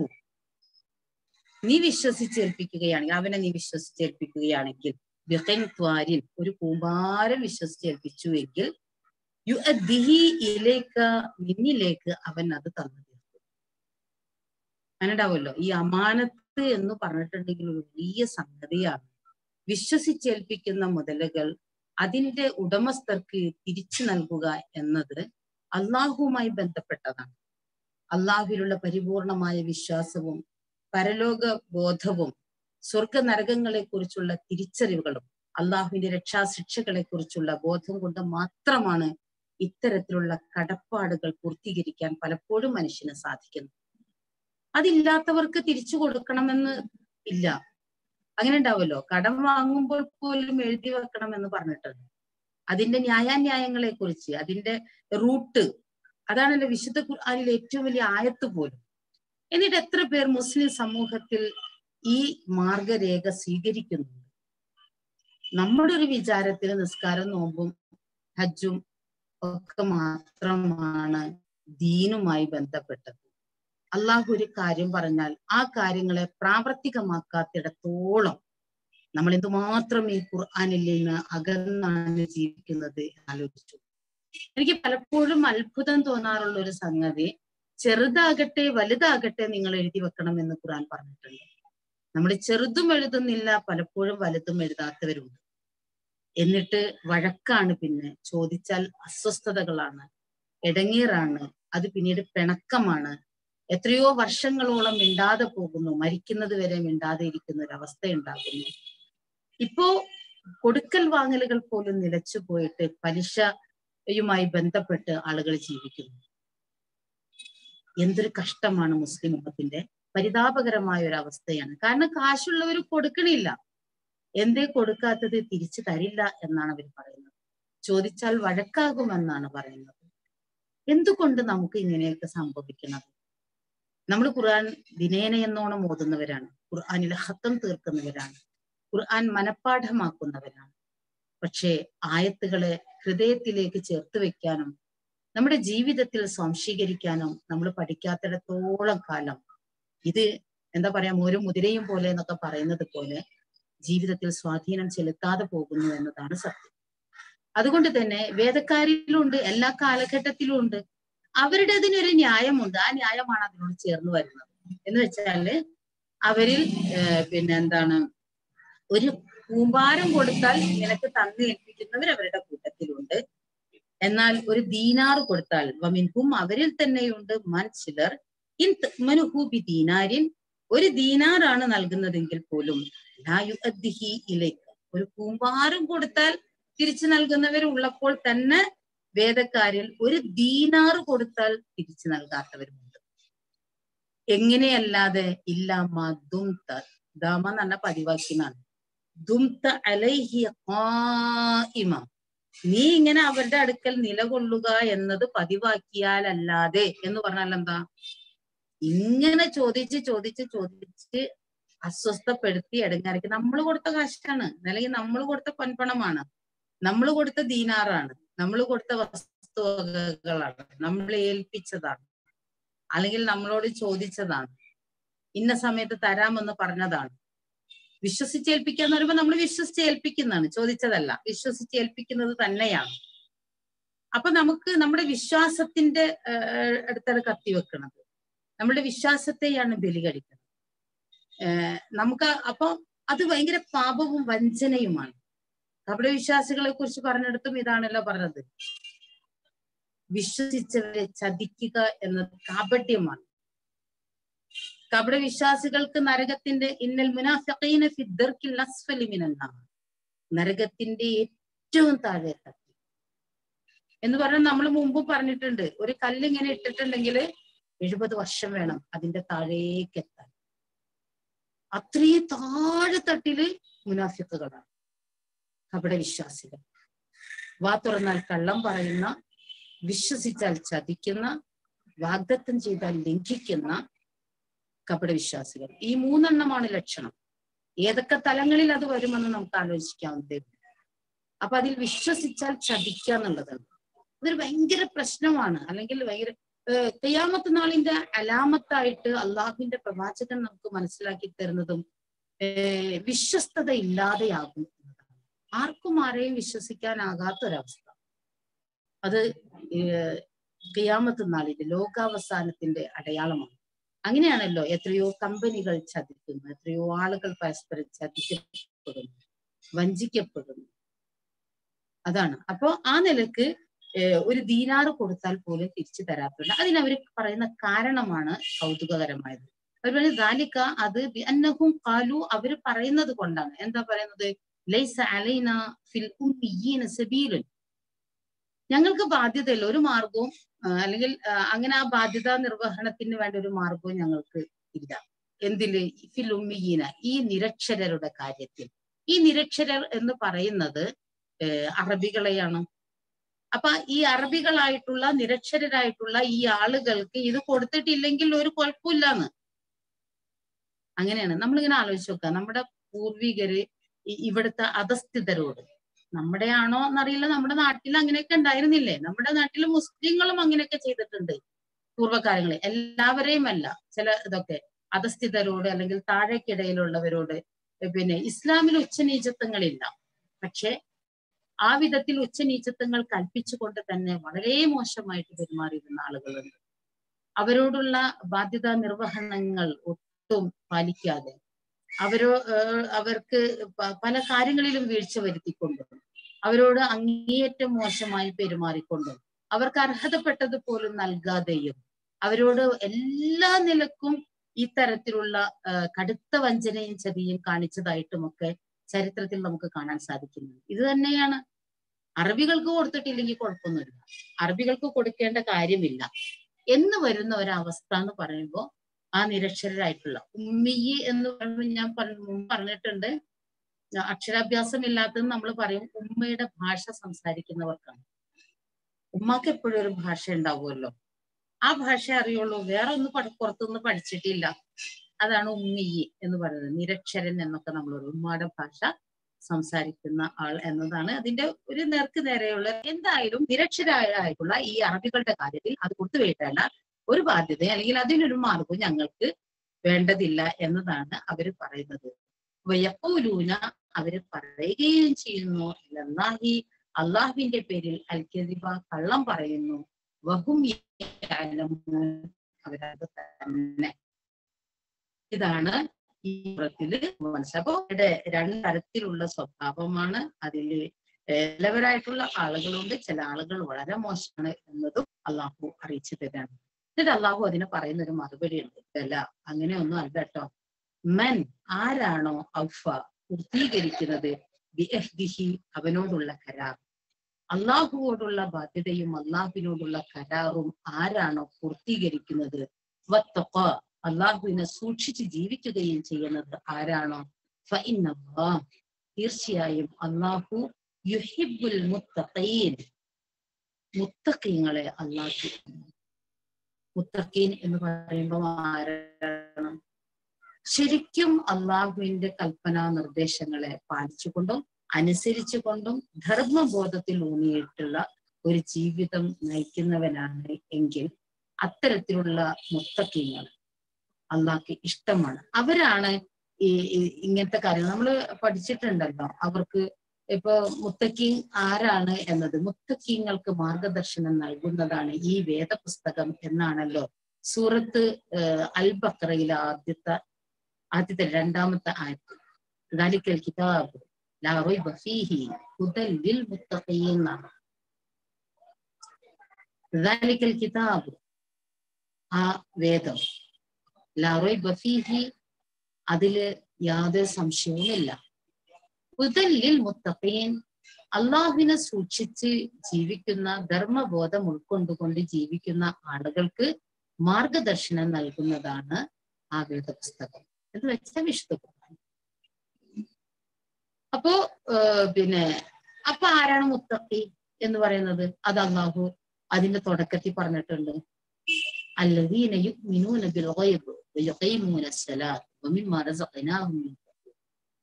നീ വിശ്വസിച്ചേൽപ്പിക്കുകയാണെങ്കിൽ അവനെ നീ വിശ്വസിച്ചേൽപ്പിക്കുകയാണെങ്കിൽ ബിഖിൻത്വാരിൻ ഒരു കൂമ്പാരം വിശ്വസിച്ചേൽപ്പിച്ചു എങ്കിൽ യു ദിഹി ഇലേക്ക് നിന്നിലേക്ക് അവൻ അത് തന്നു തീർക്കും അങ്ങനെണ്ടാവുമല്ലോ ഈ അമാനത്ത് എന്ന് പറഞ്ഞിട്ടുണ്ടെങ്കിൽ ഒരു വലിയ സംഗതിയാണ് വിശ്വസിച്ചേൽപ്പിക്കുന്ന മുതലുകൾ അതിന്റെ ഉടമസ്ഥർക്ക് തിരിച്ചു നൽകുക എന്നത് അള്ളാഹുവുമായി ബന്ധപ്പെട്ടതാണ് അള്ളാഹുവിലുള്ള പരിപൂർണമായ വിശ്വാസവും പരലോക ബോധവും സ്വർഗ നരകങ്ങളെ കുറിച്ചുള്ള തിരിച്ചറിവുകളും അള്ളാഹുവിന്റെ രക്ഷാശിക്ഷകളെ കുറിച്ചുള്ള ബോധം കൊണ്ട് മാത്രമാണ് ഇത്തരത്തിലുള്ള കടപ്പാടുകൾ പൂർത്തീകരിക്കാൻ പലപ്പോഴും മനുഷ്യന് സാധിക്കുന്നത് അതില്ലാത്തവർക്ക് തിരിച്ചു കൊടുക്കണമെന്ന് ഇല്ല അങ്ങനെ ഉണ്ടാവുമല്ലോ കടം വാങ്ങുമ്പോൾ പോലും എഴുതി വെക്കണം എന്ന് പറഞ്ഞിട്ടുണ്ട് അതിന്റെ ന്യായാന്യായങ്ങളെ കുറിച്ച് അതിന്റെ റൂട്ട് അതാണല്ലോ വിശുദ്ധ ഖുർആാനിലെ ഏറ്റവും വലിയ ആയത്ത് പോലും എന്നിട്ട് എത്ര പേർ മുസ്ലിം സമൂഹത്തിൽ ഈ മാർഗരേഖ സ്വീകരിക്കുന്നുണ്ട് നമ്മുടെ ഒരു വിചാരത്തിൽ നിസ്കാരം നോമ്പും ഹജ്ജും ഒക്കെ മാത്രമാണ് ദീനുമായി ബന്ധപ്പെട്ടത് അള്ളാഹു ഒരു കാര്യം പറഞ്ഞാൽ ആ കാര്യങ്ങളെ പ്രാവർത്തികമാക്കാത്തിടത്തോളം നമ്മൾ എന്തുമാത്രം ഈ ഖുർആാനിൽ നിന്ന് അകന്നാണ് ജീവിക്കുന്നത് ആലോചിച്ചു എനിക്ക് പലപ്പോഴും അത്ഭുതം തോന്നാറുള്ള ഒരു സംഗതി ചെറുതാകട്ടെ വലുതാകട്ടെ നിങ്ങൾ എഴുതി വെക്കണം എന്ന് ഖുർആൻ പറഞ്ഞിട്ടുണ്ട് നമ്മൾ ചെറുതും എഴുതുന്നില്ല പലപ്പോഴും വലുതും എഴുതാത്തവരുണ്ട് എന്നിട്ട് വഴക്കാണ് പിന്നെ ചോദിച്ചാൽ അസ്വസ്ഥതകളാണ് ഇടങ്ങീറാണ് അത് പിന്നീട് പിണക്കമാണ് എത്രയോ വർഷങ്ങളോളം മിണ്ടാതെ പോകുന്നു മരിക്കുന്നത് വരെ മിണ്ടാതെ ഇരിക്കുന്ന ഒരു അവസ്ഥ ഉണ്ടാകുന്നു ഇപ്പോ കൊടുക്കൽ വാങ്ങലുകൾ പോലും നിലച്ചു പോയിട്ട് പലിശയുമായി ബന്ധപ്പെട്ട് ആളുകൾ ജീവിക്കുന്നു എന്തൊരു കഷ്ടമാണ് മുസ്ലിം ഉമ്മത്തിന്റെ പരിതാപകരമായ ഒരു അവസ്ഥയാണ് കാരണം കാശുള്ളവർ കൊടുക്കണില്ല എന്തേ കൊടുക്കാത്തത് തിരിച്ചു തരില്ല എന്നാണ് അവർ പറയുന്നത് ചോദിച്ചാൽ വഴക്കാകുമെന്നാണ് പറയുന്നത് എന്തുകൊണ്ട് നമുക്ക് ഇങ്ങനെയൊക്കെ സംഭവിക്കുന്നത് നമ്മൾ ഖുർആൻ ദിനേന എന്നോണം ഓതുന്നവരാണ് ഖുർആാനിലെ ഹത്തം തീർക്കുന്നവരാണ് ഖുർആൻ മനഃപ്പാഠമാക്കുന്നവരാണ് പക്ഷേ ആയത്തുകളെ ഹൃദയത്തിലേക്ക് ചേർത്ത് വെക്കാനും നമ്മുടെ ജീവിതത്തിൽ സ്വാംശീകരിക്കാനും നമ്മൾ പഠിക്കാത്തിടത്തോളം കാലം ഇത് എന്താ പറയാ ഒരു മുതിരയും പോലെ എന്നൊക്കെ പറയുന്നത് പോലെ ജീവിതത്തിൽ സ്വാധീനം ചെലുത്താതെ പോകുന്നു എന്നതാണ് സത്യം അതുകൊണ്ട് തന്നെ വേദക്കാരിലുണ്ട് എല്ലാ കാലഘട്ടത്തിലും ഉണ്ട് അവരുടെ അതിനൊരു ന്യായമുണ്ട് ആ ന്യായമാണ് അതിനോട് ചേർന്ന് വരുന്നത് എന്ന് വെച്ചാല് അവരിൽ പിന്നെ എന്താണ് ഒരു കൂമ്പാരം കൊടുത്താൽ നിനക്ക് തന്നു ഏൽപ്പിക്കുന്നവർ അവരുടെ കൂട്ടത്തിലുണ്ട് എന്നാൽ ഒരു ദീനാർ കൊടുത്താൽ വമിൻഹും അവരിൽ തന്നെയുണ്ട് മൻ ചിലർ ഇൻ മനുഹൂബി ദീനാരിൻ ഒരു ദീനാറാണ് നൽകുന്നതെങ്കിൽ പോലും ഇലേക്ക് ഒരു കൂമ്പാരം കൊടുത്താൽ തിരിച്ചു നൽകുന്നവർ ഉള്ളപ്പോൾ തന്നെ വേദക്കാരിൽ ഒരു ദീനാർ കൊടുത്താൽ തിരിച്ചു നൽകാത്തവരുമുണ്ട് എങ്ങനെയല്ലാതെ ഇല്ലാമ ദുംത ദാമ എന്ന് പറഞ്ഞ പതിവാക്കിനാണ് ദുംത അലൈഹി ഖായിമ നീ ഇങ്ങനെ അവരുടെ അടുക്കൽ നിലകൊള്ളുക എന്നത് പതിവാക്കിയാലല്ലാതെ എന്ന് പറഞ്ഞാൽ എന്താ ഇങ്ങനെ ചോദിച്ച് ചോദിച്ച് ചോദിച്ച് അസ്വസ്ഥപ്പെടുത്തി ഇടങ്ങാറിക്ക് നമ്മൾ കൊടുത്ത കാശാണ് അല്ലെങ്കിൽ നമ്മൾ കൊടുത്ത പൊൻപണമാണ് നമ്മൾ കൊടുത്ത ദീനാറാണ് നമ്മൾ കൊടുത്ത വസ്തുവകകളാണ് നമ്മൾ ഏൽപ്പിച്ചതാണ് അല്ലെങ്കിൽ നമ്മളോട് ചോദിച്ചതാണ് ഇന്ന സമയത്ത് തരാമെന്ന് പറഞ്ഞതാണ് വിശ്വസിച്ചേൽപ്പിക്കുക എന്ന് പറയുമ്പോൾ നമ്മൾ വിശ്വസിച്ചേൽപ്പിക്കുന്നതാണ് ചോദിച്ചതല്ല വിശ്വസിച്ചേൽപ്പിക്കുന്നത് തന്നെയാണ് അപ്പൊ നമുക്ക് നമ്മുടെ വിശ്വാസത്തിന്റെ അടുത്താണ് കത്തിവെക്കുന്നത് നമ്മുടെ വിശ്വാസത്തെയാണ് ബലി കഴിക്കുന്നത് നമുക്ക് അപ്പൊ അത് ഭയങ്കര പാപവും വഞ്ചനയുമാണ് നമ്മുടെ വിശ്വാസികളെ കുറിച്ച് പറഞ്ഞിടത്തും ഇതാണല്ലോ പറഞ്ഞത് വിശ്വസിച്ചവരെ ചതിക്കുക എന്നത് കാപട്യമാണ് കപട വിശ്വാസികൾക്ക് നരകത്തിന്റെ ഇന്നൽ മുനാഫിഖീന ഫിദ്ദർക്കിൽ അസ്ഫലി മിനന്നാർ നരകത്തിന്റെ ഏറ്റവും താഴെ തട്ടി എന്ന് പറഞ്ഞാൽ നമ്മൾ മുമ്പ് പറഞ്ഞിട്ടുണ്ട് ഒരു കല്ല് ഇങ്ങനെ ഇട്ടിട്ടുണ്ടെങ്കിൽ എഴുപത് വർഷം വേണം അതിന്റെ താഴേക്ക് എത്താൻ അത്രയും താഴെ തട്ടില് മുനാഫിക്കുകളാണ് കപട വിശ്വാസികൾ വാ തുറന്നാൽ കള്ളം പറയുന്ന വിശ്വസിച്ചാൽ ചതിക്കുന്ന വാഗ്ദത്തം ചെയ്താൽ ലംഘിക്കുന്ന കപട വിശ്വാസികൾ ഈ മൂന്നെണ്ണമാണ് ലക്ഷണം ഏതൊക്കെ തലങ്ങളിൽ അത് വരുമെന്ന് നമുക്ക് ആലോചിക്കാവുന്നതേ അപ്പൊ അതിൽ വിശ്വസിച്ചാൽ ചതിക്കുക എന്നുള്ളതാണ് അതൊരു ഭയങ്കര പ്രശ്നമാണ് അല്ലെങ്കിൽ ഭയങ്കര കയ്യാമത്ത് നാളിന്റെ അലാമത്തായിട്ട് അള്ളാഹുവിന്റെ പ്രവാചകൻ നമുക്ക് മനസ്സിലാക്കി തരുന്നതും വിശ്വസ്തത ഇല്ലാതെയാകും എന്നതാണ് ആർക്കും ആരെയും വിശ്വസിക്കാനാകാത്തൊരവസ്ഥ അത് ഖിയാമത്ത് നാളിന്റെ ലോകാവസാനത്തിന്റെ അടയാളമാണ് അങ്ങനെയാണല്ലോ എത്രയോ കമ്പനികൾ ചതിക്കുന്നു എത്രയോ ആളുകൾ പരസ്പരം ചതിക്കപ്പെടുന്നു വഞ്ചിക്കപ്പെടുന്നു അതാണ് അപ്പോ ആ നിലക്ക് ഒരു ദീനാറ് കൊടുത്താൽ പോലും തിരിച്ചു തരാത്തുണ്ട് അതിനവർ പറയുന്ന കാരണമാണ് കൗതുകകരമായത് അവർ പറയുന്നത് ദാലിക്ക അത് അന്നഹും കാലു അവർ പറയുന്നത് കൊണ്ടാണ് എന്താ പറയുന്നത് ലൈസ അലൈന ഫിൽ ഉമ്മീന സബീലുൻ ഞങ്ങൾക്ക് ബാധ്യതയില്ല ഒരു മാർഗവും അല്ലെങ്കിൽ അങ്ങനെ ആ ബാധ്യതാ നിർവഹണത്തിന് വേണ്ട ഒരു മാർഗവും ഞങ്ങൾക്ക് ഇല്ല എന്തില് ഫിൽ ഉമ്മിയീന ഈ നിരക്ഷരരുടെ കാര്യത്തിൽ ഈ നിരക്ഷരർ എന്ന് പറയുന്നത് അറബികളെയാണ് അപ്പൊ ഈ അറബികളായിട്ടുള്ള നിരക്ഷരരായിട്ടുള്ള ഈ ആളുകൾക്ക് ഇത് കൊടുത്തിട്ടില്ലെങ്കിൽ ഒരു കുഴപ്പമില്ലാന്ന് അങ്ങനെയാണ് നമ്മളിങ്ങനെ ആലോചിച്ച് നോക്കുക നമ്മുടെ പൂർവികര് ഇവിടുത്തെ അധസ്ഥിതരോട് നമ്മുടെ ആണോ എന്നറിയില്ല നമ്മുടെ നാട്ടിൽ അങ്ങനെയൊക്കെ ഉണ്ടായിരുന്നില്ലേ നമ്മുടെ നാട്ടിൽ മുസ്ലിങ്ങളും അങ്ങനെയൊക്കെ ചെയ്തിട്ടുണ്ട് പൂർവ്വകാലങ്ങളിൽ എല്ലാവരെയും അല്ല ചില ഇതൊക്കെ അധസ്ഥിതരോട് അല്ലെങ്കിൽ താഴേക്കിടയിലുള്ളവരോട് പിന്നെ ഇസ്ലാമിൽ ഉച്ചനീചത്വങ്ങളില്ല പക്ഷെ ആ വിധത്തിൽ ഉച്ചനീചത്വങ്ങൾ കൽപ്പിച്ചുകൊണ്ട് തന്നെ വളരെ മോശമായിട്ട് പെരുമാറിയിരുന്ന ആളുകളുണ്ട് അവരോടുള്ള ബാധ്യതാ നിർവഹണങ്ങൾ ഒട്ടും പാലിക്കാതെ അവരോ അവർക്ക് പല കാര്യങ്ങളിലും വീഴ്ച വരുത്തിക്കൊണ്ടും അവരോട് അങ്ങേയറ്റം മോശമായി പെരുമാറിക്കൊണ്ടും അവർക്ക് അർഹതപ്പെട്ടത് പോലും നൽകാതെയും അവരോട് എല്ലാ നിലക്കും ഈ തരത്തിലുള്ള കടുത്ത വഞ്ചനയും ചതിയും കാണിച്ചതായിട്ടുമൊക്കെ ചരിത്രത്തിൽ നമുക്ക് കാണാൻ സാധിക്കുന്നു ഇത് തന്നെയാണ് അറബികൾക്ക് കൊടുത്തിട്ടില്ലെങ്കിൽ കുഴപ്പമൊന്നുമില്ല അറബികൾക്ക് കൊടുക്കേണ്ട കാര്യമില്ല എന്ന് വരുന്ന ഒരവസ്ഥ എന്ന് പറയുമ്പോൾ ആ നിരക്ഷരരായിട്ടുള്ള ഉമ്മിയി എന്ന് പറയുമ്പോൾ ഞാൻ പറഞ്ഞിട്ടുണ്ട് അക്ഷരാഭ്യാസം ഇല്ലാത്തത് നമ്മൾ പറയും ഉമ്മയുടെ ഭാഷ സംസാരിക്കുന്നവർക്കാണ് ഉമ്മക്ക് എപ്പോഴും ഒരു ഭാഷ ഉണ്ടാവുമല്ലോ ആ ഭാഷ അറിയുള്ളൂ വേറെ ഒന്ന് പുറത്തുനിന്ന് പഠിച്ചിട്ടില്ല അതാണ് ഉമ്മിയി എന്ന് പറയുന്നത് നിരക്ഷരൻ എന്നൊക്കെ നമ്മൾ ഉമ്മയുടെ ഭാഷ സംസാരിക്കുന്ന ആൾ എന്നതാണ് അതിന്റെ ഒരു നേർക്ക് നേരെയുള്ള എന്തായാലും നിരക്ഷരായിട്ടുള്ള ഈ അറബികളുടെ കാര്യത്തിൽ അത് കൊടുത്തുവേട്ടല്ല ഒരു ബാധ്യത അല്ലെങ്കിൽ അതിനൊരു മാർഗം ഞങ്ങൾക്ക് വേണ്ടതില്ല എന്നതാണ് അവര് പറയുന്നത് വയപ്പൂലൂന അവര് പറയുകയും ചെയ്യുന്നു അല്ലാഹി അള്ളാഹുവിന്റെ പേരിൽ അൽക്കദിബ കള്ളം പറയുന്നു വഹും അവരത് തന്നെ ഇതാണ് ഈ പുറത്തില് മനസ്സിലപ്പോ ഇവിടെ രണ്ടരത്തിലുള്ള സ്വഭാവമാണ് അതിൽ എല്ലാവരായിട്ടുള്ള ആളുകളുണ്ട് ചില ആളുകൾ വളരെ മോശമാണ് എന്നതും അള്ളാഹു അറിയിച്ചു തരാണ് എന്നിട്ട് അള്ളാഹു അതിന് പറയുന്ന ഒരു മറുപടി ഉണ്ട് അല്ല അങ്ങനെയൊന്നും അല്ല കേട്ടോ മൻ ആരാണോ ഔഫ പൂർത്തീകരിക്കുന്നത് ബിഅഹ്ദിഹി അവനോടുള്ള കരാർ അള്ളാഹുവോടുള്ള ബാധ്യതയും അള്ളാഹുവിനോടുള്ള കരാറും ആരാണോ പൂർത്തീകരിക്കുന്നത് വത്തഖ അള്ളാഹുവിനെ സൂക്ഷിച്ച് ജീവിക്കുകയും ചെയ്യുന്നത് ആരാണോ ഫഇന്നല്ലാഹ് തീർച്ചയായും അള്ളാഹു യുഹിബുൽ മുത്തഖീൻ മുത്തഖീങ്ങളെ അള്ളാഹു മുത്തഖീൻ എന്ന് പറയുമ്പോൾ ആരാണ് ശരിക്കും അള്ളാഹുവിന്റെ കൽപ്പനാ നിർദ്ദേശങ്ങളെ പാലിച്ചുകൊണ്ടും അനുസരിച്ചുകൊണ്ടും ധർമ്മബോധത്തിൽ ഊന്നിയിട്ടുള്ള ഒരു ജീവിതം നയിക്കുന്നവനാണ് എങ്കിൽ അത്തരത്തിലുള്ള മുത്തക്കീങ്ങൾ അള്ളാഹ്ക്ക് ഇഷ്ടമാണ് അവരാണ് ഈ ഇങ്ങനത്തെ കാര്യങ്ങൾ നമ്മൾ പഠിച്ചിട്ടുണ്ടല്ലോ അവർക്ക് ഇപ്പൊ മുത്തക്കീൻ ആരാണ് എന്നത് മുത്തക്കീങ്ങൾക്ക് മാർഗദർശനം നൽകുന്നതാണ് ഈ വേദപുസ്തകം എന്നാണല്ലോ സൂറത്ത് അൽ ബക്രയിലെ ആദ്യത്തെ ആദ്യത്തെ രണ്ടാമത്തെ ആയത്ത് ദാലിക്കൽ കിതാബ് ലാ റൈബ ഫീഹി ഹുദൽ ലിൽ മുത്തഖീൻ എന്നാണ് ദാലിക്കൽ കിതാബ് ആ വേദം ലാ റൈബ ഫീഹി അതില് യാതൊരു സംശയവുമില്ല ഹുദൽ ലിൽ മുത്തഖീൻ അള്ളാഹുവിനെ സൂക്ഷിച്ച് ജീവിക്കുന്ന ധർമ്മബോധം ഉൾക്കൊണ്ടുകൊണ്ട് ജീവിക്കുന്ന ആളുകൾക്ക് മാർഗദർശനം നൽകുന്നതാണ് ആ വേദപുസ്തകം എന്ന് വെച്ചാൽ വിശുദ്ധ ഖുർആൻ അപ്പോ പിന്നെ അപ്പൊ ആരാണ് മുത്തഖി എന്ന് പറയുന്നത് അത് അള്ളാഹു അതിന്റെ തുടക്കത്തിൽ പറഞ്ഞിട്ടുണ്ട് الذين يؤمنون بالغيب ويقيمون الصلاة ومما رزقناهم ينفقون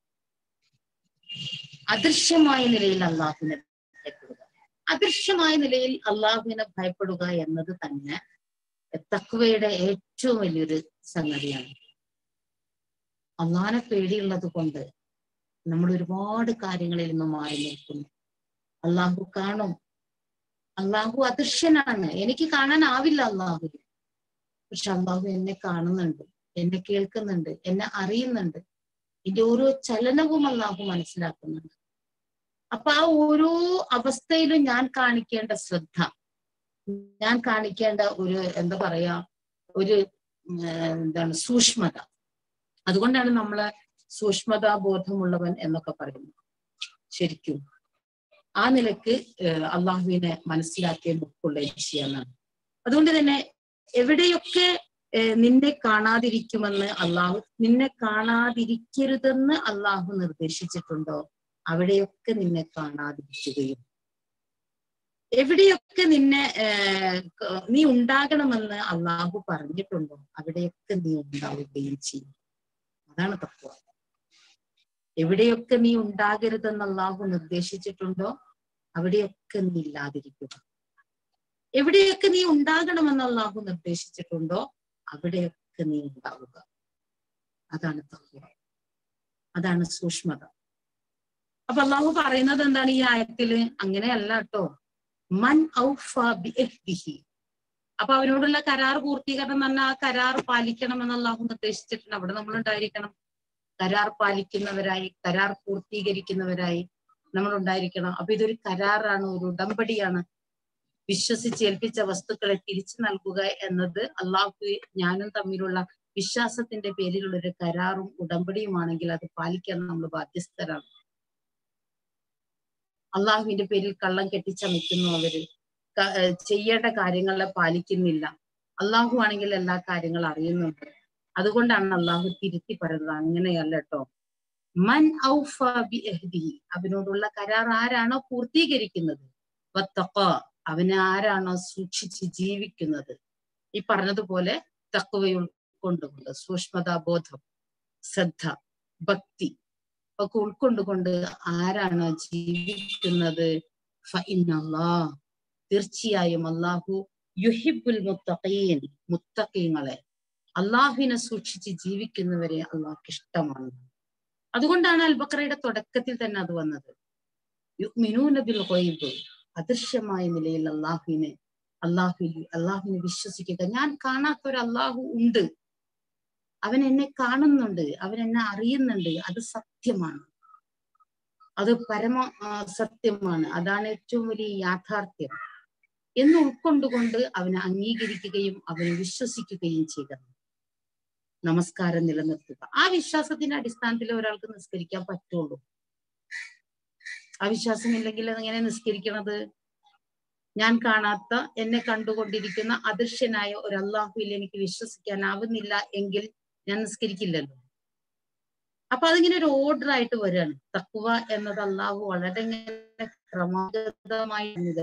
അദൃശ്യമായ നിലയിൽ അള്ളാഹുവിനെ ഭയപ്പെടുക അദൃശ്യമായ നിലയിൽ അള്ളാഹുവിനെ ഭയപ്പെടുക എന്നത് തന്നെ തക്വയുടെ ഏറ്റവും വലിയൊരു സംഗതിയാണ് അള്ളാഹിനെ പേടിയുള്ളത് കൊണ്ട് നമ്മൾ ഒരുപാട് കാര്യങ്ങളിൽ നിന്ന് മാറി നിൽക്കുന്നു അള്ളാഹു കാണും അള്ളാഹു അദൃശ്യനാണ് എനിക്ക് കാണാനാവില്ല അള്ളാഹു പക്ഷെ അള്ളാഹു എന്നെ കാണുന്നുണ്ട് എന്നെ കേൾക്കുന്നുണ്ട് എന്നെ അറിയുന്നുണ്ട് എന്റെ ഓരോ ചലനവും അള്ളാഹു മനസ്സിലാക്കുന്നുണ്ട് അപ്പൊ ആ ഓരോ അവസ്ഥയിലും ഞാൻ കാണിക്കേണ്ട ശ്രദ്ധ ഞാൻ കാണിക്കേണ്ട ഒരു എന്താ പറയാ ഒരു ഉം, എന്താണ് സൂക്ഷ്മത അതുകൊണ്ടാണ് നമ്മളെ സൂക്ഷ്മതാ ബോധമുള്ളവൻ എന്നൊക്കെ പറയുന്നത് ശരിക്കും ആ നിലക്ക് ഏഹ് അള്ളാഹുവിനെ മനസ്സിലാക്കുകയും ഉൾക്കൊള്ളുകയും ചെയ്യാന്നാണ് അതുകൊണ്ട് തന്നെ എവിടെയൊക്കെ ഏഹ് നിന്നെ കാണാതിരിക്കുമെന്ന് അള്ളാഹു നിന്നെ കാണാതിരിക്കരുതെന്ന് അള്ളാഹു നിർദ്ദേശിച്ചിട്ടുണ്ടോ അവിടെയൊക്കെ നിന്നെ കാണാതിരിക്കുകയും എവിടെയൊക്കെ നിന്നെ ഏഹ് ക- നീ ഉണ്ടാകണമെന്ന് അള്ളാഹു പറഞ്ഞിട്ടുണ്ടോ അവിടെയൊക്കെ നീ ഉണ്ടാവുകയും ചെയ്യും അതാണ് തത്വം എവിടെയൊക്കെ നീ ഉണ്ടാകരുതെന്ന് അള്ളാഹു നിർദ്ദേശിച്ചിട്ടുണ്ടോ അവിടെയൊക്കെ നീ ഇല്ലാതിരിക്കുക എവിടെയൊക്കെ നീ ഉണ്ടാകണമെന്ന് അള്ളാഹു നിർദ്ദേശിച്ചിട്ടുണ്ടോ അവിടെയൊക്കെ നീ ഉണ്ടാവുക അതാണ് തത്വം അതാണ് സൂക്ഷ്മത അപ്പൊ അള്ളാഹു പറയുന്നത് എന്താണ് ഈ ആയത്തില് അങ്ങനെയല്ല കേട്ടോ മൻ ഔഫ ബിഅഹ്ദിഹി അപ്പൊ അവനോടുള്ള കരാർ പൂർത്തീകരണം എന്ന് പറഞ്ഞാൽ ആ കരാർ പാലിക്കണം എന്ന് അള്ളാഹു നിർദ്ദേശിച്ചിട്ടുണ്ട് അവിടെ നമ്മൾ ഉണ്ടായിരിക്കണം കരാർ പാലിക്കുന്നവരായി കരാർ പൂർത്തീകരിക്കുന്നവരായി നമ്മൾ ഉണ്ടായിരിക്കണം അപ്പൊ ഇതൊരു കരാറാണ് ഒരു ഉടമ്പടിയാണ് വിശ്വസിച്ച് ഏൽപ്പിച്ച വസ്തുക്കളെ തിരിച്ചു നൽകുക എന്നത് അള്ളാഹു ഞാനും തമ്മിലുള്ള വിശ്വാസത്തിന്റെ പേരിലുള്ള ഒരു കരാറും ഉടമ്പടിയുമാണെങ്കിൽ അത് പാലിക്കാൻ നമ്മൾ ബാധ്യസ്ഥരാണ് അള്ളാഹുവിന്റെ പേരിൽ കള്ളം കെട്ടിച്ചമയ്ക്കുന്നു അവര് ക- ഏഹ് ചെയ്യേണ്ട കാര്യങ്ങളെ പാലിക്കുന്നില്ല അള്ളാഹു ആണെങ്കിൽ എല്ലാ കാര്യങ്ങളും അറിയുന്നുണ്ട് അതുകൊണ്ടാണ് അള്ളാഹു തിരുത്തി പറയുന്നത് അങ്ങനെയല്ല കേട്ടോ മൻ ഔഫ ബി അഹ്ദിഹി അവനോടുള്ള കരാർ ആരാണോ പൂർത്തീകരിക്കുന്നത് വത്തഖ അവനെ ആരാണോ സൂക്ഷിച്ച് ജീവിക്കുന്നത് ഈ പറഞ്ഞതുപോലെ തക്കവയിൽ കൊണ്ടുകൊണ്ട് സൂക്ഷ്മതാബോധം ശ്രദ്ധ ഭക്തി ഒക്കെ ഉൾക്കൊണ്ടുകൊണ്ട് ആരാണ് ജീവിക്കുന്നത് ഫഇന്നല്ലാഹ് തീർച്ചയായും അള്ളാഹു യുഹിബുൽ മുത്തഖീൻ മുത്തഖീങ്ങളെ അള്ളാഹുവിനെ സൂക്ഷിച്ച് ജീവിക്കുന്നവരെ അള്ളാഹ്ക്ക് ഇഷ്ടമാണ് അതുകൊണ്ടാണ് അൽബക്കറയുടെ തുടക്കത്തിൽ തന്നെ അത് വന്നത് യുഅ്മിനൂന ബിൽ ഗൈബ് അദൃശ്യമായ നിലയിൽ അള്ളാഹുവിനെ അള്ളാഹു അള്ളാഹുവിനെ വിശ്വസിക്കുക ഞാൻ കാണാത്ത ഒരു അള്ളാഹു ഉണ്ട് അവൻ എന്നെ കാണുന്നുണ്ട് അവൻ എന്നെ അറിയുന്നുണ്ട് അത് സത്യമാണ് അത് പരമ ആ, സത്യമാണ് അതാണ് ഏറ്റവും വലിയ യാഥാർത്ഥ്യം എന്ന് ഉൾക്കൊണ്ടുകൊണ്ട് അവനെ അംഗീകരിക്കുകയും അവനെ വിശ്വസിക്കുകയും ചെയ്യുക നമസ്കാരം നിലനിർത്തുക ആ വിശ്വാസത്തിന്റെ അടിസ്ഥാനത്തിൽ ഒരാൾക്ക് നിസ്കരിക്കാൻ പറ്റുള്ളൂ ആ വിശ്വാസമില്ലെങ്കിൽ അതെങ്ങനെ നിസ്കരിക്കണത് ഞാൻ കാണാത്ത എന്നെ കണ്ടുകൊണ്ടിരിക്കുന്ന അദൃശ്യനായ ഒരു അള്ളാഹുവിൽ എനിക്ക് വിശ്വസിക്കാനാവുന്നില്ല എങ്കിൽ ഞാൻ നിസ്കരിക്കില്ലല്ലോ അപ്പൊ അതിങ്ങനെ ഒരു ഓർഡർ ആയിട്ട് വരികയാണ് തക്കുവ എന്നത് അള്ളാഹു വളരെ ഇങ്ങനെ ക്രമാഗതമായി വന്നത്.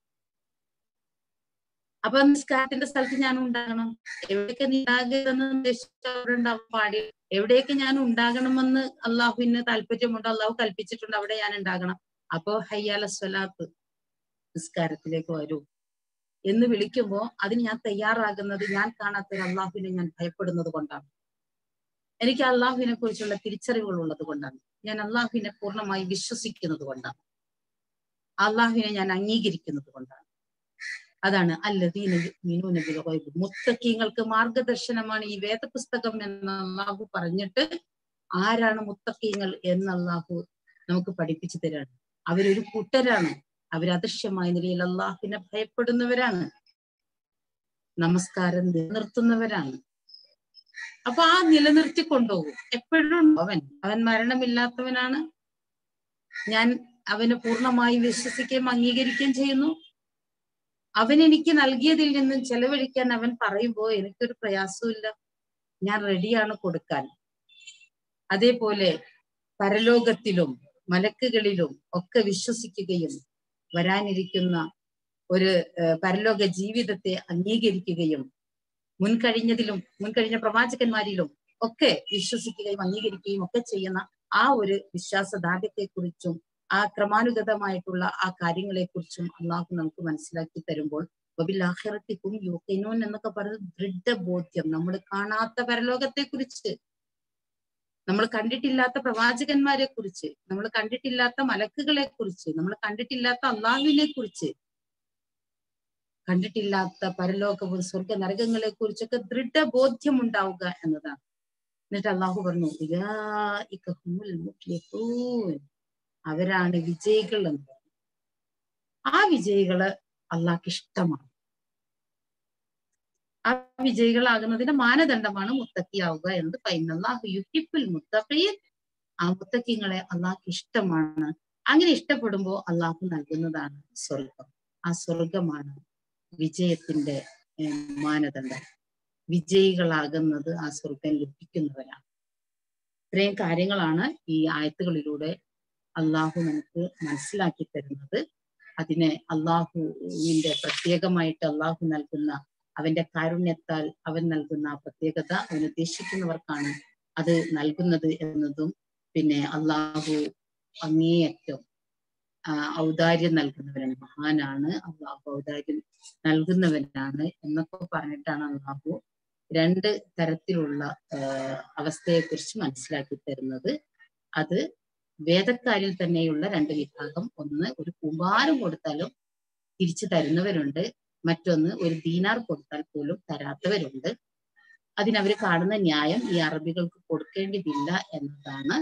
അപ്പൊ നിസ്കാരത്തിന്റെ സ്ഥലത്ത് ഞാൻ ഉണ്ടാകണം എവിടെയൊക്കെ നീ ഉണ്ടാകരുതെന്ന് ഉദ്ദേശിച്ചവിടെ ഉണ്ടാവാൻ പാടി എവിടെയൊക്കെ ഞാൻ ഉണ്ടാകണമെന്ന് അള്ളാഹുവിന് താല്പര്യമുണ്ട് അള്ളാഹു കൽപ്പിച്ചിട്ടുണ്ട് അവിടെ ഞാൻ ഉണ്ടാകണം അപ്പോ ഹയ്യാല സ്വലാത്ത് നിസ്കാരത്തിലേക്ക് വരൂ എന്ന് വിളിക്കുമ്പോ അതിന് ഞാൻ തയ്യാറാകുന്നത് ഞാൻ കാണാത്ത ഒരു അള്ളാഹുവിനെ ഞാൻ ഭയപ്പെടുന്നത് കൊണ്ടാണ് എനിക്ക് അള്ളാഹുവിനെ കുറിച്ചുള്ള തിരിച്ചറിവുകൾ ഉള്ളത് കൊണ്ടാണ് ഞാൻ അള്ളാഹുവിനെ പൂർണ്ണമായി വിശ്വസിക്കുന്നത് കൊണ്ടാണ് അള്ളാഹുവിനെ ഞാൻ അംഗീകരിക്കുന്നത് കൊണ്ടാണ് അതാണ് അല്ലദീന യുഅ്മിനൂന ബിൽ ഗൈബ് മുത്തക്കീങ്ങൾക്ക് മാർഗദർശനമാണ് ഈ വേദപുസ്തകം എന്ന് അള്ളാഹു പറഞ്ഞിട്ട് ആരാണ് മുത്തക്കീങ്ങൾ എന്ന് അള്ളാഹു നമുക്ക് പഠിപ്പിച്ചു തരാണ് അവരൊരു കൂട്ടരാണ് അവർ അദൃശ്യമായ നിലയിൽ അള്ളാഹുവിനെ ഭയപ്പെടുന്നവരാണ് നമസ്കാരം നിലനിർത്തുന്നവരാണ് അപ്പൊ ആ നിലനിർത്തി കൊണ്ടുപോകും എപ്പോഴും അവൻ അവൻ മരണമില്ലാത്തവനാണ് ഞാൻ അവനെ പൂർണ്ണമായി വിശ്വസിക്കുകയും അംഗീകരിക്കുകയും ചെയ്യുന്നു അവൻ എനിക്ക് നൽകിയതിൽ നിന്നും ചെലവഴിക്കാൻ അവൻ പറയുമ്പോ എനിക്കൊരു പ്രയാസമില്ല ഞാൻ റെഡിയാണ് കൊടുക്കാൻ അതേപോലെ പരലോകത്തിലും മലക്കുകളിലും ഒക്കെ വിശ്വസിക്കുകയും വരാനിരിക്കുന്ന ഒരു ഏഹ്, പരലോക ജീവിതത്തെ അംഗീകരിക്കുകയും മുൻകഴിഞ്ഞതിലും മുൻകഴിഞ്ഞ പ്രവാചകന്മാരിലും ഒക്കെ വിശ്വസിക്കുകയും അംഗീകരിക്കുകയും ഒക്കെ ചെയ്യുന്ന ആ ഒരു വിശ്വാസദാർഢ്യത്തെക്കുറിച്ചും ആ ക്രമാനുഗതമായിട്ടുള്ള ആ കാര്യങ്ങളെക്കുറിച്ചും അള്ളാഹു നമുക്ക് മനസ്സിലാക്കി തരുമ്പോൾ വബിലാഹിറത്തിക്കും യൂക്കിനോൻ എന്നൊക്കെ പറയുന്നത് ദൃഢബോധ്യം നമ്മൾ കാണാത്ത പരലോകത്തെ കുറിച്ച് നമ്മൾ കണ്ടിട്ടില്ലാത്ത പ്രവാചകന്മാരെ കുറിച്ച് നമ്മൾ കണ്ടിട്ടില്ലാത്ത മലക്കുകളെ കുറിച്ച് നമ്മൾ കണ്ടിട്ടില്ലാത്ത അള്ളാഹുവിനെ കുറിച്ച് കണ്ടിട്ടില്ലാത്ത പരലോകവും സ്വർഗ നരകങ്ങളെ കുറിച്ചൊക്കെ ദൃഢബോധ്യം ഉണ്ടാവുക എന്നതാണ് എന്നിട്ട് അള്ളാഹു പറഞ്ഞു "ഉലായിക ഹുമുൽ മുഫ്ലിഹൂൻ." അവരാണ് വിജയികൾ എന്ന് പറഞ്ഞു ആ വിജയികള് അള്ളാഹ്ക്ക് ഇഷ്ടമാണ് ആ വിജയികളാകുന്നതിന്റെ മാനദണ്ഡമാണ് മുത്തക്കിയാവുക എന്നത് ഫൈനല്ലാഹു യുഹിബുൽ മുത്തഖീൻ ആ മുത്തക്കിങ്ങളെ അള്ളാഹ്ക്ക് ഇഷ്ടമാണ് അങ്ങനെ ഇഷ്ടപ്പെടുമ്പോൾ അള്ളാഹു നൽകുന്നതാണ് സ്വർഗം ആ സ്വർഗമാണ് വിജയത്തിന്റെ ഏർ, മാനദണ്ഡം വിജയികളാകുന്നത് ആ സ്വർഗം ലഭിക്കുന്നവരാണ് ഇത്രയും കാര്യങ്ങളാണ് ഈ ആയത്തുകളിലൂടെ അള്ളാഹു നമുക്ക് മനസ്സിലാക്കി തരുന്നത് അതിനെ അള്ളാഹുവിന്റെ പ്രത്യേകമായിട്ട് അള്ളാഹു നൽകുന്ന അവന്റെ കാരുണ്യത്താൽ അവൻ നൽകുന്ന ആ പ്രത്യേകത അവൻ ഉദ്ദേശിക്കുന്നവർക്കാണ് അത് നൽകുന്നത് എന്നതും പിന്നെ അള്ളാഹു അങ്ങേയറ്റം ആ, ഔദാര്യം നൽകുന്നവരാണ് മഹാനാണ് അള്ളാഹു ഔദാര്യം നൽകുന്നവനാണ് എന്നൊക്കെ പറഞ്ഞിട്ടാണ് അള്ളാഹു രണ്ട് തരത്തിലുള്ള അവസ്ഥയെ കുറിച്ച് മനസ്സിലാക്കി തരുന്നത് അത് വേദക്കാരിൽ തന്നെയുള്ള രണ്ട് വിഭാഗം ഒന്ന് ഒരു കുമാരം കൊടുത്താലും തിരിച്ചു തരുന്നവരുണ്ട് മറ്റൊന്ന് ഒരു ദീനാർ കൊടുത്താൽ പോലും തരാത്തവരുണ്ട് അതിനവർ കാണുന്ന ന്യായം ഈ അറബികൾക്ക് കൊടുക്കേണ്ടതില്ല എന്നതാണ്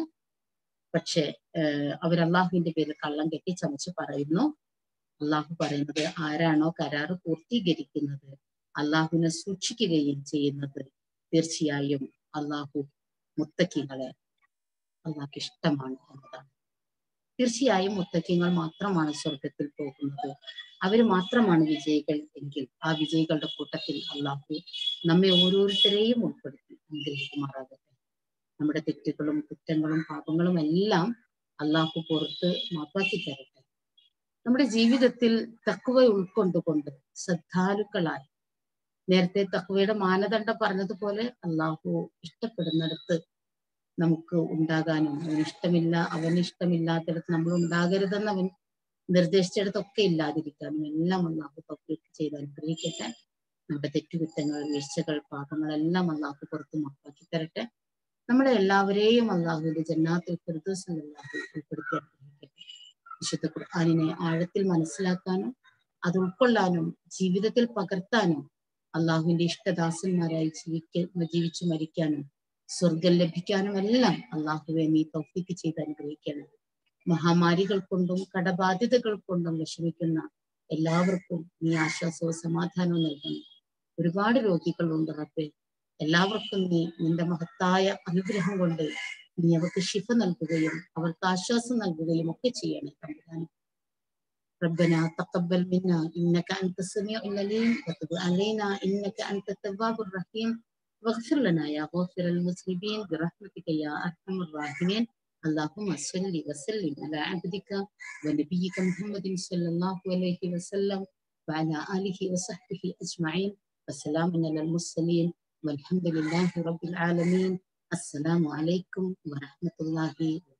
പക്ഷെ ഏഹ് അവർ അള്ളാഹുവിന്റെ പേരിൽ കള്ളം കെട്ടി ചമച്ച് പറയുന്നു അള്ളാഹു പറയുന്നത് ആരാണോ കരാറ് പൂർത്തീകരിക്കുന്നത് അള്ളാഹുവിനെ സൂക്ഷിക്കുകയും ചെയ്യുന്നത് തീർച്ചയായും അള്ളാഹു മുത്തക്കിങ്ങളെ അള്ളാഹ്ക്ക് ഇഷ്ടമാണ് എന്നതാണ് തീർച്ചയായും മുത്തക്കിങ്ങൾ മാത്രമാണ് സ്വർഗത്തിൽ പോകുന്നത് അവര് മാത്രമാണ് വിജയികൾ എങ്കിൽ ആ വിജയികളുടെ കൂട്ടത്തിൽ അള്ളാഹു നമ്മെ ഓരോരുത്തരെയും ഉൾപ്പെടുത്തി അനുഗ്രഹിക്കുമാറാകട്ടെ നമ്മുടെ തെറ്റുകളും കുറ്റങ്ങളും പാപങ്ങളും എല്ലാം അള്ളാഹു പുറത്ത് മാപ്പാക്കി തരട്ടെ നമ്മുടെ ജീവിതത്തിൽ തക്കുവ ഉൾക്കൊണ്ടുകൊണ്ട് ശ്രദ്ധാലുക്കളായി നേരത്തെ തക്കുവയുടെ മാനദണ്ഡം പറഞ്ഞതുപോലെ അള്ളാഹു ഇഷ്ടപ്പെടുന്നിടത്ത് നമുക്ക് ഉണ്ടാകാനും അവന് ഇഷ്ടമില്ല അവന് ഇഷ്ടമില്ലാത്തിടത്ത് നമ്മൾ ഉണ്ടാകരുതെന്ന് അവൻ നിർദ്ദേശിച്ചിടത്തൊക്കെ ഇല്ലാതിരിക്കാനും എല്ലാം അള്ളാഹു തൗഫീഖ് ചെയ്ത് അനുഗ്രഹിക്കട്ടെ നമ്മുടെ തെറ്റുകുറ്റങ്ങൾ വീഴ്ചകൾ പാപങ്ങളെല്ലാം അള്ളാഹു പുറത്ത് മാപ്പാക്കി തരട്ടെ നമ്മളെ എല്ലാവരെയും അള്ളാഹുവിന്റെ ജന്നാത്തിൽ ഫിർദൗസിൽ അള്ളാഹു ഉൾപ്പെടുത്തി അനുഗ്രഹിക്കട്ടെ വിശുദ്ധ ഖുർആാനിനെ ആഴത്തിൽ മനസ്സിലാക്കാനും അത് ഉൾക്കൊള്ളാനും ജീവിതത്തിൽ പകർത്താനും അള്ളാഹുവിന്റെ ഇഷ്ടദാസന്മാരായി ജീവിക്ക ജീവിച്ചു മരിക്കാനും സ്വർഗം ലഭിക്കാനും എല്ലാം അള്ളാഹുവെ നീ തൗഫീക്ക് ചെയ്ത് അനുഗ്രഹിക്കണം മഹാമാരികൾ കൊണ്ടും കടബാധ്യതകൾ കൊണ്ടും വിഷമിക്കുന്ന എല്ലാവർക്കും നീ ആശ്വാസവും സമാധാനവും നൽകണം ഒരുപാട് രോഗികളുണ്ട് റബ്ബെ എല്ലാവർക്കും നീ നിന്റെ മഹത്തായ അനുഗ്രഹം കൊണ്ട് നീ അവർക്ക് ശിഫ നൽകുകയും അവർക്ക് ആശ്വാസം നൽകുകയും ഒക്കെ ചെയ്യണേ തമ്പുരാൻ ربنا تقبل منا انك انت السميع العليم وتب علينا انك انت التواب الرحيم واغفر لنا يا غافر المذنبين برحمتك يا ارحم الراحمين اللهم صل وسلم على عبدك ونبيك محمد صلى الله عليه وسلم وعلى اله وصحبه اجمعين وسلام على المرسلين والحمد لله رب العالمين السلام عليكم ورحمه الله